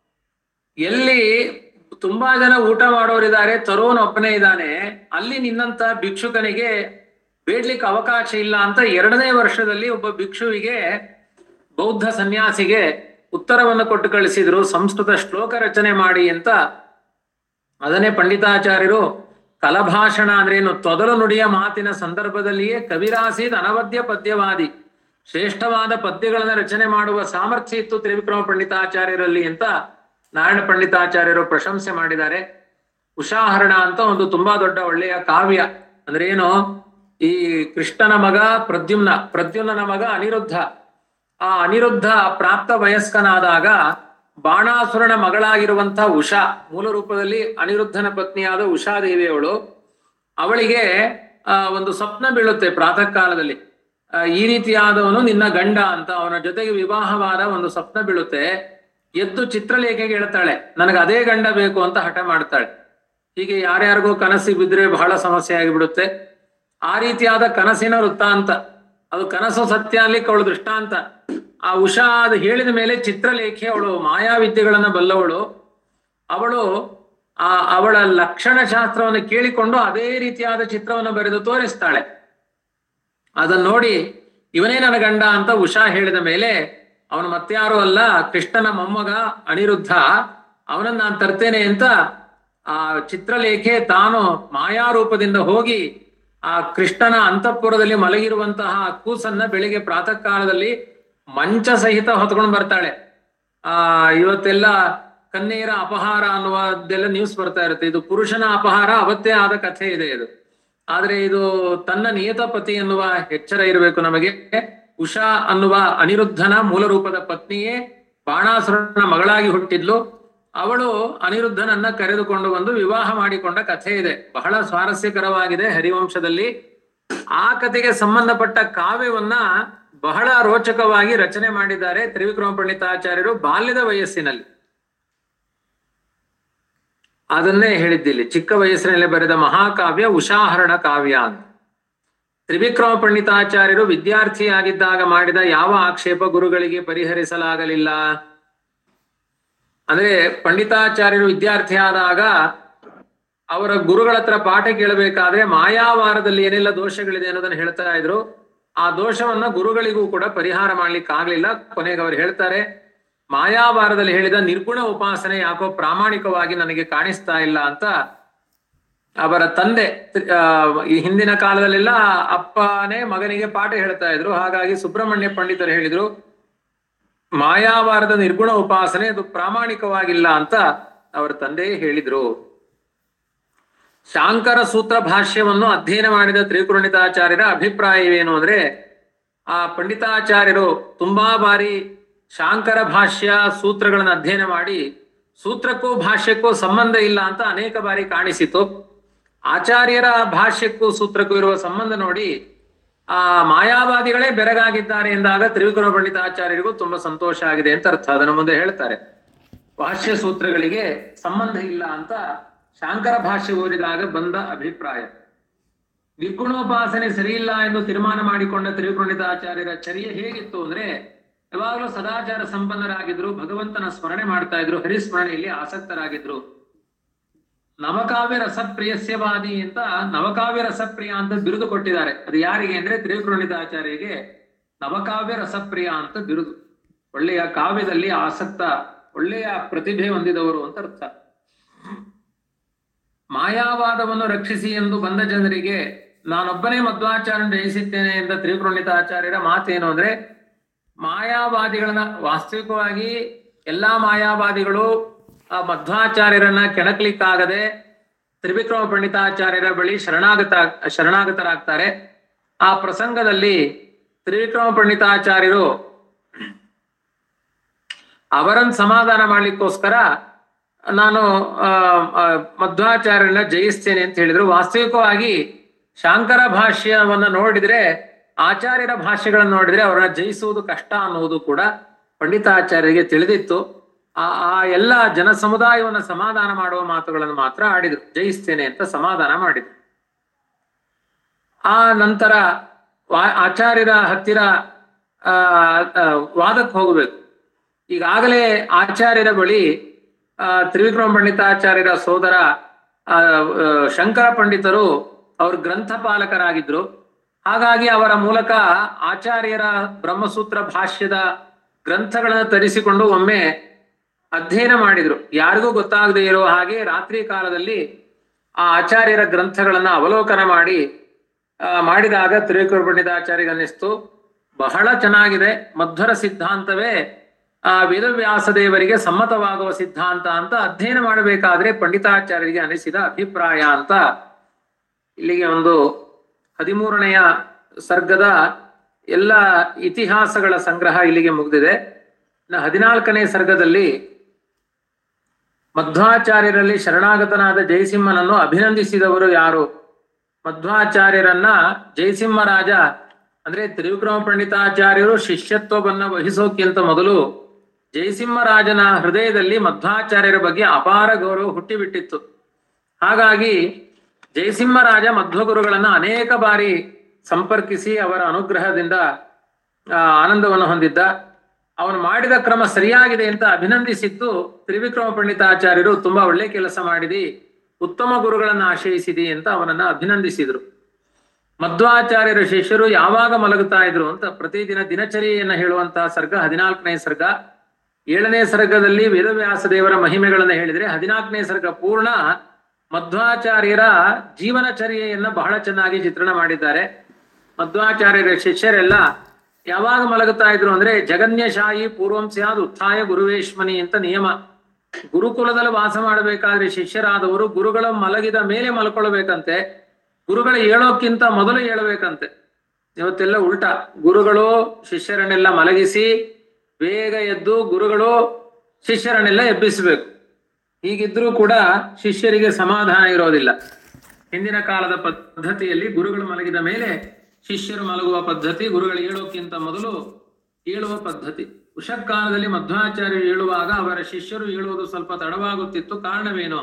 ಎಲ್ಲಿ ತುಂಬಾ ಜನ ಊಟ ಮಾಡೋರಿದ್ದಾರೆ ತರೋನ್ ಒಬ್ಬನೇ ಇದ್ದಾನೆ ಅಲ್ಲಿ ನಿನ್ನಂತ ಭಿಕ್ಷುಕನಿಗೆ ಬೇಡ್ಲಿಕ್ಕೆ ಅವಕಾಶ ಇಲ್ಲ ಅಂತ ಎರಡನೇ ವರ್ಷದಲ್ಲಿ ಒಬ್ಬ ಭಿಕ್ಷುವಿಗೆ ಬೌದ್ಧ ಸನ್ಯಾಸಿಗೆ ಉತ್ತರವನ್ನು ಕೊಟ್ಟು ಕಳಿಸಿದ್ರು ಸಂಸ್ಕೃತ ಶ್ಲೋಕ ರಚನೆ ಮಾಡಿ ಅಂತ ಅದನ್ನೇ ಪಂಡಿತಾಚಾರ್ಯರು ಕಲಭಾಷಣ ಅಂದ್ರೇನು ತೊದಲು ನುಡಿಯ ಮಾತಿನ ಸಂದರ್ಭದಲ್ಲಿಯೇ ಕವಿರಾಸೀದ್ ಅನವದ್ಯ ಪದ್ಯವಾದಿ ಶ್ರೇಷ್ಠವಾದ ಪದ್ಯಗಳನ್ನ ರಚನೆ ಮಾಡುವ ಸಾಮರ್ಥ್ಯ ಇತ್ತು ತ್ರಿವಿಕ್ರಮ ಪಂಡಿತಾಚಾರ್ಯರಲ್ಲಿ ಅಂತ ನಾರಾಯಣ ಪಂಡಿತಾಚಾರ್ಯರು ಪ್ರಶಂಸೆ ಮಾಡಿದ್ದಾರೆ ಉಷಾಹರಣ ಅಂತ ಒಂದು ತುಂಬಾ ದೊಡ್ಡ ಒಳ್ಳೆಯ ಕಾವ್ಯ ಅಂದ್ರೆ ಏನು ಈ ಕೃಷ್ಣನ ಮಗ ಪ್ರದ್ಯುಮ್ನ ಪ್ರದ್ಯುಮ್ನ ಮಗ ಅನಿರುದ್ಧ ಆ ಅನಿರುದ್ಧ ಪ್ರಾಪ್ತ ವಯಸ್ಕನಾದಾಗ ಬಾಣಾಸುರನ ಮಗಳಾಗಿರುವಂತ ಉಷಾ ಮೂಲ ರೂಪದಲ್ಲಿ ಅನಿರುದ್ಧನ ಪತ್ನಿಯಾದ ಉಷಾದೇವಿಯವಳು ಅವಳಿಗೆ ಆ ಒಂದು ಸ್ವಪ್ನ ಬೀಳುತ್ತೆ ಪ್ರಾತಃ ಕಾಲದಲ್ಲಿ ಆ, ಈ ರೀತಿಯಾದವನು ನಿನ್ನ ಗಂಡ ಅಂತ ಅವನ ಜೊತೆಗೆ ವಿವಾಹವಾದ ಒಂದು ಸ್ವಪ್ನ ಬೀಳುತ್ತೆ ಎದ್ದು ಚಿತ್ರಲೇಖೆಗೆ ಹೇಳ್ತಾಳೆ ನನಗೆ ಅದೇ ಗಂಡ ಬೇಕು ಅಂತ ಹಠ ಮಾಡ್ತಾಳೆ ಹೀಗೆ ಯಾರ್ಯಾರಿಗೂ ಕನಸಿಗೆ ಬಿದ್ರೆ ಬಹಳ ಸಮಸ್ಯೆ ಆಗಿಬಿಡುತ್ತೆ ಆ ರೀತಿಯಾದ ಕನಸಿನ ವೃತ್ತಾಂತ ಅದು ಕನಸು ಸತ್ಯ ಅನ್ಲಿಕ್ಕೆ ಅವಳು ದೃಷ್ಟಾಂತ ಆ ಉಷಾ ಅದು ಹೇಳಿದ ಮೇಲೆ ಚಿತ್ರಲೇಖೆ ಅವಳು ಮಾಯಾವಿದ್ಯೆಗಳನ್ನ ಬಲ್ಲವಳು ಅವಳು ಆ ಅವಳ ಲಕ್ಷಣ ಶಾಸ್ತ್ರವನ್ನು ಕೇಳಿಕೊಂಡು ಅದೇ ರೀತಿಯಾದ ಚಿತ್ರವನ್ನು ಬರೆದು ತೋರಿಸ್ತಾಳೆ ಅದನ್ನ ನೋಡಿ ಇವನೇ ನನ್ನ ಗಂಡ ಅಂತ ಉಷಾ ಹೇಳಿದ ಮೇಲೆ ಅವನು ಮತ್ಯಾರು ಅಲ್ಲ ಕೃಷ್ಣನ ಮೊಮ್ಮಗ ಅನಿರುದ್ಧ ಅವನನ್ನ ನಾನು ತರ್ತೇನೆ ಅಂತ ಆ ಚಿತ್ರಲೇಖೆ ತಾನು ಮಾಯಾರೂಪದಿಂದ ಹೋಗಿ ಆ ಕೃಷ್ಣನ ಅಂತಃಪುರದಲ್ಲಿ ಮಲಗಿರುವಂತಹ ಕೂಸನ್ನ ಬೆಳಿಗ್ಗೆ ಪ್ರಾತಃ ಕಾಲದಲ್ಲಿ ಮಂಚ ಸಹಿತ ಹೊತ್ಕೊಂಡು ಬರ್ತಾಳೆ ಆ ಇವತ್ತೆಲ್ಲ ಕನ್ನೆಯರ ಅಪಹಾರ ಅನ್ನುವುದೆಲ್ಲ ನ್ಯೂಸ್ ಬರ್ತಾ ಇರುತ್ತೆ ಇದು ಪುರುಷನ ಅಪಹಾರ ಅವತ್ತೇ ಆದ ಕಥೆ ಇದೆ ಇದು ಆದ್ರೆ ಇದು ತನ್ನ ನಿಯತ ಪತಿ ಎನ್ನುವ ಎಚ್ಚರ ಇರಬೇಕು ನಮಗೆ ಉಷಾ ಅನ್ನುವ ಅನಿರುದ್ಧನ ಮೂಲ ರೂಪದ ಪತ್ನಿಯೇ ಬಾಣಾಸುರನ ಮಗಳಾಗಿ ಹುಟ್ಟಿದ್ಲು ಅವಳು ಅನಿರುದ್ಧನನ್ನ ಕರೆದುಕೊಂಡು ಬಂದು ವಿವಾಹ ಮಾಡಿಕೊಂಡ ಕಥೆ ಇದೆ ಬಹಳ ಸ್ವಾರಸ್ಯಕರವಾಗಿದೆ ಹರಿವಂಶದಲ್ಲಿ ಆ ಕಥೆಗೆ ಸಂಬಂಧಪಟ್ಟ ಕಾವ್ಯವನ್ನ ಬಹಳ ರೋಚಕವಾಗಿ ರಚನೆ ಮಾಡಿದ್ದಾರೆ ತ್ರಿವಿಕ್ರಮ ಪಂಡಿತಾಚಾರ್ಯರು ಬಾಲ್ಯದ ವಯಸ್ಸಿನಲ್ಲಿ ಅದನ್ನೇ ಹೇಳಿದ್ದಿಲ್ಲಿ ಚಿಕ್ಕ ವಯಸ್ಸಿನಲ್ಲಿ ಬರೆದ ಮಹಾಕಾವ್ಯ ಉಷಾಹರಣ ಕಾವ್ಯ ಅಂತ ತ್ರಿವಿಕ್ರಮ ಪಂಡಿತಾಚಾರ್ಯರು ವಿದ್ಯಾರ್ಥಿಯಾಗಿದ್ದಾಗ ಮಾಡಿದ ಯಾವ ಆಕ್ಷೇಪ ಗುರುಗಳಿಗೆ ಪರಿಹರಿಸಲಾಗಲಿಲ್ಲ ಅಂದ್ರೆ ಪಂಡಿತಾಚಾರ್ಯರು ವಿದ್ಯಾರ್ಥಿ ಆದಾಗ ಅವರ ಗುರುಗಳ ಹತ್ರ ಪಾಠ ಕೇಳಬೇಕಾದ್ರೆ ಮಾಯಾವಾರದಲ್ಲಿ ಏನೆಲ್ಲ ದೋಷಗಳಿದೆ ಅನ್ನೋದನ್ನ ಹೇಳ್ತಾ ಇದ್ರು ಆ ದೋಷವನ್ನ ಗುರುಗಳಿಗೂ ಕೂಡ ಪರಿಹಾರ ಮಾಡ್ಲಿಕ್ಕೆ ಆಗ್ಲಿಲ್ಲ ಕೊನೆಗೆ ಅವರು ಹೇಳ್ತಾರೆ ಮಾಯಾವಾರದಲ್ಲಿ ಹೇಳಿದ ನಿರ್ಗುಣ ಉಪಾಸನೆ ಯಾಕೋ ಪ್ರಾಮಾಣಿಕವಾಗಿ ನನಗೆ ಕಾಣಿಸ್ತಾ ಇಲ್ಲ ಅಂತ ಅವರ ತಂದೆ ಆ, ಈ ಹಿಂದಿನ ಕಾಲದಲ್ಲೆಲ್ಲ ಅಪ್ಪನೇ ಮಗನಿಗೆ ಪಾಠ ಹೇಳ್ತಾ ಇದ್ರು ಹಾಗಾಗಿ ಸುಬ್ರಹ್ಮಣ್ಯ ಪಂಡಿತರು ಹೇಳಿದ್ರು ಮಾಯಾವಾರದ ನಿರ್ಗುಣ ಉಪಾಸನೆ ಅದು ಪ್ರಾಮಾಣಿಕವಾಗಿಲ್ಲ ಅಂತ ಅವರ ತಂದೆ ಹೇಳಿದ್ರು ಶಾಂಕರ ಸೂತ್ರ ಭಾಷ್ಯವನ್ನು ಅಧ್ಯಯನ ಮಾಡಿದ ತ್ರಿಕುರುಣಿತಾಚಾರ್ಯರ ಅಭಿಪ್ರಾಯವೇನು ಅಂದ್ರೆ ಆ ಪಂಡಿತಾಚಾರ್ಯರು ತುಂಬಾ ಬಾರಿ ಶಾಂಕರ ಭಾಷ್ಯ ಸೂತ್ರಗಳನ್ನು ಅಧ್ಯಯನ ಮಾಡಿ ಸೂತ್ರಕ್ಕೂ ಭಾಷ್ಯಕ್ಕೂ ಸಂಬಂಧ ಇಲ್ಲ ಅಂತ ಅನೇಕ ಬಾರಿ ಕಾಣಿಸಿತು ಆಚಾರ್ಯರ ಭಾಷ್ಯಕ್ಕೂ ಸೂತ್ರಕ್ಕೂ ಇರುವ ಸಂಬಂಧ ನೋಡಿ ಆ ಮಾಯಾವಾದಿಗಳೇ ಬೆರಗಾಗಿದ್ದಾರೆ ಎಂದಾಗ ತ್ರಿವಿಕ್ರಮ ಪಂಡಿತಾಚಾರ್ಯರಿಗೂ ತುಂಬಾ ಸಂತೋಷ ಆಗಿದೆ ಅಂತ ಅರ್ಥ ಅದನ್ನು ಮುಂದೆ ಹೇಳ್ತಾರೆ ಭಾಷ್ಯ ಸೂತ್ರಗಳಿಗೆ ಸಂಬಂಧ ಇಲ್ಲ ಅಂತ ಶಾಂಕರ ಭಾಷ್ಯ ಓದಿದಾಗ ಬಂದ ಅಭಿಪ್ರಾಯ ನಿರ್ಗುಣೋಪಾಸನೆ ಸರಿಯಿಲ್ಲ ಎಂದು ತೀರ್ಮಾನ ಮಾಡಿಕೊಂಡ ತ್ರಿವಿಕ್ರಣಿತಾಚಾರ್ಯರ ಚರ್ಯ ಹೇಗಿತ್ತು ಅಂದ್ರೆ ಯಾವಾಗಲೂ ಸದಾಚಾರ ಸಂಪನ್ನರಾಗಿದ್ರು ಭಗವಂತನ ಸ್ಮರಣೆ ಮಾಡ್ತಾ ಇದ್ರು ಹರಿಸ್ಮರಣೆಯಲ್ಲಿ ಆಸಕ್ತರಾಗಿದ್ರು ನವಕಾವ್ಯ ರಸಪ್ರಿಯಸ್ಯವಾದಿ ಅಂತ ನವಕಾವ್ಯ ರಸಪ್ರಿಯ ಅಂತ ಬಿರುದು ಕೊಟ್ಟಿದ್ದಾರೆ ಅದು ಯಾರಿಗೆ ಅಂದ್ರೆ ತ್ರಿವಿಕ್ರಣಿತಾಚಾರ್ಯಗೆ ನವಕಾವ್ಯ ರಸಪ್ರಿಯ ಅಂತ ಬಿರುದು ಒಳ್ಳೆಯ ಕಾವ್ಯದಲ್ಲಿ ಆಸಕ್ತ ಒಳ್ಳೆಯ ಪ್ರತಿಭೆ ಹೊಂದಿದವರು ಅಂತ ಅರ್ಥ ಮಾಯಾವಾದವನ್ನು ರಕ್ಷಿಸಿ ಎಂದು ಬಂದ ಜನರಿಗೆ ನಾನೊಬ್ಬನೇ ಮಧ್ವಾಚಾರ್ಯ ಜಯಿಸಿದ್ದೇನೆ ಎಂದ ತ್ರಿಪುರಣಿತಾಚಾರ್ಯರ ಮಾತೇನು ಅಂದ್ರೆ ಮಾಯಾವಾದಿಗಳನ್ನ ವಾಸ್ತವಿಕವಾಗಿ ಎಲ್ಲಾ ಮಾಯಾವಾದಿಗಳು ಆ ಮಧ್ವಾಚಾರ್ಯರನ್ನ ಕೆಣಕ್ಲಿಕ್ಕಾಗದೆ ತ್ರಿವಿಕ್ರಮ ಪಂಡಿತಾಚಾರ್ಯರ ಬಳಿ ಶರಣಾಗತ ಶರಣಾಗತರಾಗ್ತಾರೆ ಆ ಪ್ರಸಂಗದಲ್ಲಿ ತ್ರಿವಿಕ್ರಮ ಪಂಡಿತಾಚಾರ್ಯರು ಅವರನ್ನ ಸಮಾಧಾನ ಮಾಡ್ಲಿಕ್ಕೋಸ್ಕರ ನಾನು ಆ, ಆ, ಮಧ್ವಾಚಾರ್ಯರನ್ನ ಜಯಿಸ್ತೇನೆ ಅಂತ ಹೇಳಿದ್ರು ವಾಸ್ತವಿಕವಾಗಿ ಶಾಂಕರ ಭಾಷ್ಯವನ್ನ ನೋಡಿದ್ರೆ ಆಚಾರ್ಯರ ಭಾಷೆಗಳನ್ನು ನೋಡಿದ್ರೆ ಅವರನ್ನ ಜಯಿಸುವುದು ಕಷ್ಟ ಅನ್ನುವುದು ಕೂಡ ಪಂಡಿತಾಚಾರ್ಯರಿಗೆ ತಿಳಿದಿತ್ತು ಆ ಆ ಎಲ್ಲ ಜನ ಸಮುದಾಯವನ್ನ ಸಮಾಧಾನ ಮಾಡುವ ಮಾತುಗಳನ್ನು ಮಾತ್ರ ಆಡಿದ್ರು ಜಯಿಸ್ತೇನೆ ಅಂತ ಸಮಾಧಾನ ಮಾಡಿದ್ರು ಆ ನಂತರ ವಾ- ಆಚಾರ್ಯರ ಹತ್ತಿರ ಆ ಆ, ವಾದಕ್ಕೆ ಹೋಗಬೇಕು ಈಗಾಗಲೇ ಆಚಾರ್ಯರ ಬಳಿ ಆ ತ್ರಿವಿಕ್ರಮ ಪಂಡಿತಾಚಾರ್ಯರ ಸೋದರ ಆ ಆ, ಶಂಕರ ಪಂಡಿತರು ಅವರು ಗ್ರಂಥಪಾಲಕರಾಗಿದ್ರು ಹಾಗಾಗಿ ಅವರ ಮೂಲಕ ಆಚಾರ್ಯರ ಬ್ರಹ್ಮಸೂತ್ರ ಭಾಷ್ಯದ ಗ್ರಂಥಗಳನ್ನು ತರಿಸಿಕೊಂಡು ಒಮ್ಮೆ ಅಧ್ಯಯನ ಮಾಡಿದ್ರು ಯಾರಿಗೂ ಗೊತ್ತಾಗದೇ ಇರೋ ಹಾಗೆ ರಾತ್ರಿ ಕಾಲದಲ್ಲಿ ಆ ಆಚಾರ್ಯರ ಗ್ರಂಥಗಳನ್ನ ಅವಲೋಕನ ಮಾಡಿ ಆ, ಮಾಡಿದಾಗ ತ್ರಿವಿಕ್ರಮ ಪಂಡಿತಾಚಾರ್ಯಗೆ ಅನ್ನಿಸ್ತು ಬಹಳ ಚೆನ್ನಾಗಿದೆ ಮಧ್ವರ ಸಿದ್ಧಾಂತವೇ ಆ ವೇದವ್ಯಾಸ ದೇವರಿಗೆ ಸಮ್ಮತವಾಗುವ ಸಿದ್ಧಾಂತ ಅಂತ ಅಧ್ಯಯನ ಮಾಡಬೇಕಾದ್ರೆ ಪಂಡಿತಾಚಾರ್ಯರಿಗೆ ಅನಿಸಿದ ಅಭಿಪ್ರಾಯ ಅಂತ ಇಲ್ಲಿಗೆ ಒಂದು ಹದಿಮೂರನೆಯ ಸರ್ಗದ ಎಲ್ಲ ಇತಿಹಾಸಗಳ ಸಂಗ್ರಹ ಇಲ್ಲಿಗೆ ಮುಗಿದಿದೆ ಇನ್ನು ಹದಿನಾಲ್ಕನೇ ಸರ್ಗದಲ್ಲಿ ಮಧ್ವಾಚಾರ್ಯರಲ್ಲಿ ಶರಣಾಗತನಾದ ಜಯಸಿಂಹನನ್ನು ಅಭಿನಂದಿಸಿದವರು ಯಾರು ಮಧ್ವಾಚಾರ್ಯರನ್ನ ಜಯಸಿಂಹರಾಜ ಅಂದ್ರೆ ತ್ರಿವಿಕ್ರಮ ಪಂಡಿತಾಚಾರ್ಯರು ಶಿಷ್ಯತ್ವವನ್ನ ವಹಿಸೋಕ್ಕಿಂತ ಮೊದಲು ಜಯಸಿಂಹರಾಜನ ಹೃದಯದಲ್ಲಿ ಮಧ್ವಾಚಾರ್ಯರ ಬಗ್ಗೆ ಅಪಾರ ಗೌರವ ಹುಟ್ಟಿಬಿಟ್ಟಿತ್ತು ಹಾಗಾಗಿ ಜಯಸಿಂಹರಾಜ ಮಧ್ವಗುರುಗಳನ್ನ ಅನೇಕ ಬಾರಿ ಸಂಪರ್ಕಿಸಿ ಅವರ ಅನುಗ್ರಹದಿಂದ ಆ, ಆನಂದವನ್ನು ಹೊಂದಿದ್ದ ಅವನು ಮಾಡಿದ ಕ್ರಮ ಸರಿಯಾಗಿದೆ ಅಂತ ಅಭಿನಂದಿಸಿದ್ದು ತ್ರಿವಿಕ್ರಮ ಪಂಡಿತಾಚಾರ್ಯರು ತುಂಬಾ ಒಳ್ಳೆ ಕೆಲಸ ಮಾಡಿದಿ ಉತ್ತಮ ಗುರುಗಳನ್ನ ಆಶ್ರಯಿಸಿದಿ ಅಂತ ಅವನನ್ನ ಅಭಿನಂದಿಸಿದ್ರು ಮಧ್ವಾಚಾರ್ಯರ ಶಿಷ್ಯರು ಯಾವಾಗ ಮಲಗುತ್ತಾ ಇದ್ರು ಅಂತ ಪ್ರತಿದಿನ ದಿನಚರಿಯನ್ನ ಹೇಳುವಂತಹ ಸರ್ಗ ಹದಿನಾಲ್ಕನೇ ಸರ್ಗ ಏಳನೇ ಸರ್ಗದಲ್ಲಿ ವೇದವ್ಯಾಸ ದೇವರ ಮಹಿಮೆಗಳನ್ನ ಹೇಳಿದ್ರೆ ಹದಿನಾಲ್ಕನೇ ಸರ್ಗ ಪೂರ್ಣ ಮಧ್ವಾಚಾರ್ಯರ ಜೀವನಚರ್ಯೆಯನ್ನ ಬಹಳ ಚೆನ್ನಾಗಿ ಚಿತ್ರಣ ಮಾಡಿದ್ದಾರೆ ಮಧ್ವಾಚಾರ್ಯರ ಶಿಷ್ಯರೆಲ್ಲ ಯಾವಾಗ ಮಲಗುತ್ತಾ ಇದ್ರು ಅಂದ್ರೆ ಜಗನ್ಯಶಾಹಿ ಪೂರ್ವಂ ಸ್ಯಾದ್ ಉತ್ಥಾಯ ಗುರುವೇಶ್ಮನಿ ಅಂತ ನಿಯಮ ಗುರುಕುಲದಲ್ಲಿ ವಾಸ ಮಾಡಬೇಕಾದ್ರೆ ಶಿಷ್ಯರಾದವರು ಗುರುಗಳ ಮಲಗಿದ ಮೇಲೆ ಮಲ್ಕೊಳ್ಬೇಕಂತೆ ಗುರುಗಳು ಹೇಳೋಕ್ಕಿಂತ ಮೊದಲು ಹೇಳಬೇಕಂತೆ ಇವತ್ತೆಲ್ಲ ಉಲ್ಟಾ ಗುರುಗಳು ಶಿಷ್ಯರನ್ನೆಲ್ಲ ಮಲಗಿಸಿ ಬೇಗ ಎದ್ದು ಗುರುಗಳು ಶಿಷ್ಯರನ್ನೆಲ್ಲ ಎಬ್ಬಿಸಬೇಕು ಹೀಗಿದ್ರೂ ಕೂಡ ಶಿಷ್ಯರಿಗೆ ಸಮಾಧಾನ ಇರೋದಿಲ್ಲ ಹಿಂದಿನ ಕಾಲದ ಪದ್ಧತಿಯಲ್ಲಿ ಗುರುಗಳು ಮಲಗಿದ ಮೇಲೆ ಶಿಷ್ಯರು ಮಲಗುವ ಪದ್ಧತಿ ಗುರುಗಳು ಹೇಳೋಕ್ಕಿಂತ ಮೊದಲು ಹೇಳುವ ಪದ್ಧತಿ ಉಷಕಾಲದಲ್ಲಿ ಮಧ್ವಾಚಾರ್ಯರು ಹೇಳುವಾಗ ಅವರ ಶಿಷ್ಯರು ಹೇಳುವುದು ಸ್ವಲ್ಪ ತಡವಾಗುತ್ತಿತ್ತು ಕಾರಣವೇನು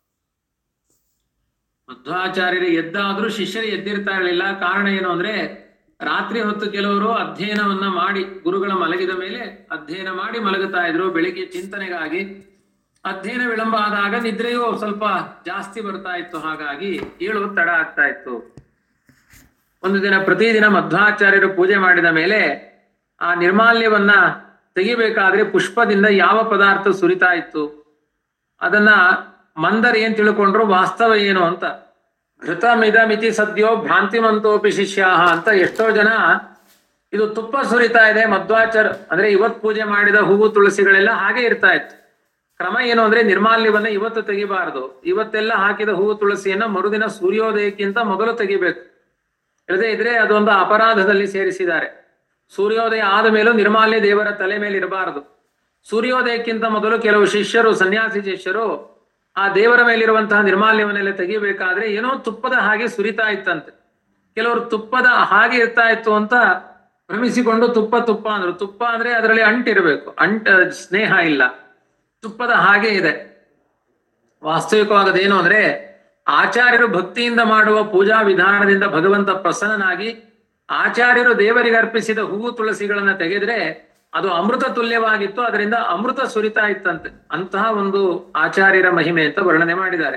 ಮಧ್ವಾಚಾರ್ಯರು ಎದ್ದಾದ್ರೂ ಶಿಷ್ಯರು ಎದ್ದಿರ್ತಾ ಇರಲಿಲ್ಲ ಕಾರಣ ಏನು ಅಂದ್ರೆ ರಾತ್ರಿ ಹೊತ್ತು ಕೆಲವರು ಅಧ್ಯಯನವನ್ನ ಮಾಡಿ ಗುರುಗಳ ಮಲಗಿದ ಮೇಲೆ ಅಧ್ಯಯನ ಮಾಡಿ ಮಲಗುತ್ತಾ ಇದ್ರು ಬೆಳಿಗ್ಗೆ ಚಿಂತನೆಗಾಗಿ ಅಧ್ಯಯನ ವಿಳಂಬ ಆದಾಗ ನಿದ್ರೆಯೂ ಸ್ವಲ್ಪ ಜಾಸ್ತಿ ಬರ್ತಾ ಇತ್ತು ಹಾಗಾಗಿ ಏಳುವುದು ತಡ ಆಗ್ತಾ ಇತ್ತು ಒಂದು ದಿನ ಪ್ರತಿದಿನ ಮಧ್ವಾಚಾರ್ಯರು ಪೂಜೆ ಮಾಡಿದ ಮೇಲೆ ಆ ನಿರ್ಮಾಲ್ಯವನ್ನ ತೆಗಿಬೇಕಾದ್ರೆ ಪುಷ್ಪದಿಂದ ಯಾವ ಪದಾರ್ಥ ಸುರಿತಾ ಇತ್ತು ಅದನ್ನ ಮಂದರ್ ಏನ್ ತಿಳ್ಕೊಂಡ್ರು ವಾಸ್ತವ ಏನು ಅಂತ ಘೃತಮಿದಮಿತಿ ಸದ್ಯೋ ಭ್ರಾಂತಿಮಂತೋಪಿ ಶಿಷ್ಯಾಹ ಅಂತ ಎಷ್ಟೋ ಜನ ಇದು ತುಪ್ಪ ಸುರಿತಾ ಇದೆ ಮಧ್ವಾಚಾರ ಅಂದ್ರೆ ಇವತ್ ಪೂಜೆ ಮಾಡಿದ ಹೂವು ತುಳಸಿಗಳೆಲ್ಲ ಹಾಗೆ ಇರ್ತಾ ಇತ್ತು ಕ್ರಮ ಏನು ಅಂದ್ರೆ ನಿರ್ಮಾಲ್ಯವನ್ನ ಇವತ್ತು ತೆಗಿಬಾರದು ಇವತ್ತೆಲ್ಲ ಹಾಕಿದ ಹೂವು ತುಳಸಿಯನ್ನ ಮರುದಿನ ಸೂರ್ಯೋದಯಕ್ಕಿಂತ ಮೊದಲು ತೆಗಿಬೇಕು ಇಲ್ಲದೆ ಇದ್ರೆ ಅದೊಂದು ಅಪರಾಧದಲ್ಲಿ ಸೇರಿಸಿದ್ದಾರೆ ಸೂರ್ಯೋದಯ ಆದ ಮೇಲೂ ನಿರ್ಮಾಲ್ಯ ದೇವರ ತಲೆ ಮೇಲೆ ಇರಬಾರದು ಸೂರ್ಯೋದಯಕ್ಕಿಂತ ಮೊದಲು ಕೆಲವು ಶಿಷ್ಯರು ಸನ್ಯಾಸಿ ಶಿಷ್ಯರು ಆ ದೇವರ ಮೇಲಿರುವಂತಹ ನಿರ್ಮಾಲ್ಯವನ್ನೆಲ್ಲ ತೆಗಿಬೇಕಾದ್ರೆ ಏನೋ ತುಪ್ಪದ ಹಾಗೆ ಸುರಿತಾ ಇತ್ತಂತೆ ಕೆಲವರು ತುಪ್ಪದ ಹಾಗೆ ಇರ್ತಾ ಇತ್ತು ಅಂತ ಭ್ರಮಿಸಿಕೊಂಡು ತುಪ್ಪ ತುಪ್ಪ ಅಂದ್ರು ತುಪ್ಪ ಅಂದ್ರೆ ಅದರಲ್ಲಿ ಅಂಟಿರ್ಬೇಕು ಅಂಟ ಸ್ನೇಹ ಇಲ್ಲ ತುಪ್ಪದ ಹಾಗೆ ಇದೆ ವಾಸ್ತವಿಕವಾಗದೇನು ಅಂದ್ರೆ ಆಚಾರ್ಯರು ಭಕ್ತಿಯಿಂದ ಮಾಡುವ ಪೂಜಾ ವಿಧಾನದಿಂದ ಭಗವಂತ ಪ್ರಸನ್ನನಾಗಿ ಆಚಾರ್ಯರು ದೇವರಿಗೆ ಅರ್ಪಿಸಿದ ಹೂವು ತುಳಸಿಗಳನ್ನ ತೆಗೆದ್ರೆ ಅದು ಅಮೃತ ತುಲ್ಯವಾಗಿತ್ತು ಅದರಿಂದ ಅಮೃತ ಸುರಿತಾ ಇತ್ತಂತೆ ಅಂತಹ ಒಂದು ಆಚಾರ್ಯರ ಮಹಿಮೆ ಅಂತ ವರ್ಣನೆ ಮಾಡಿದ್ದಾರೆ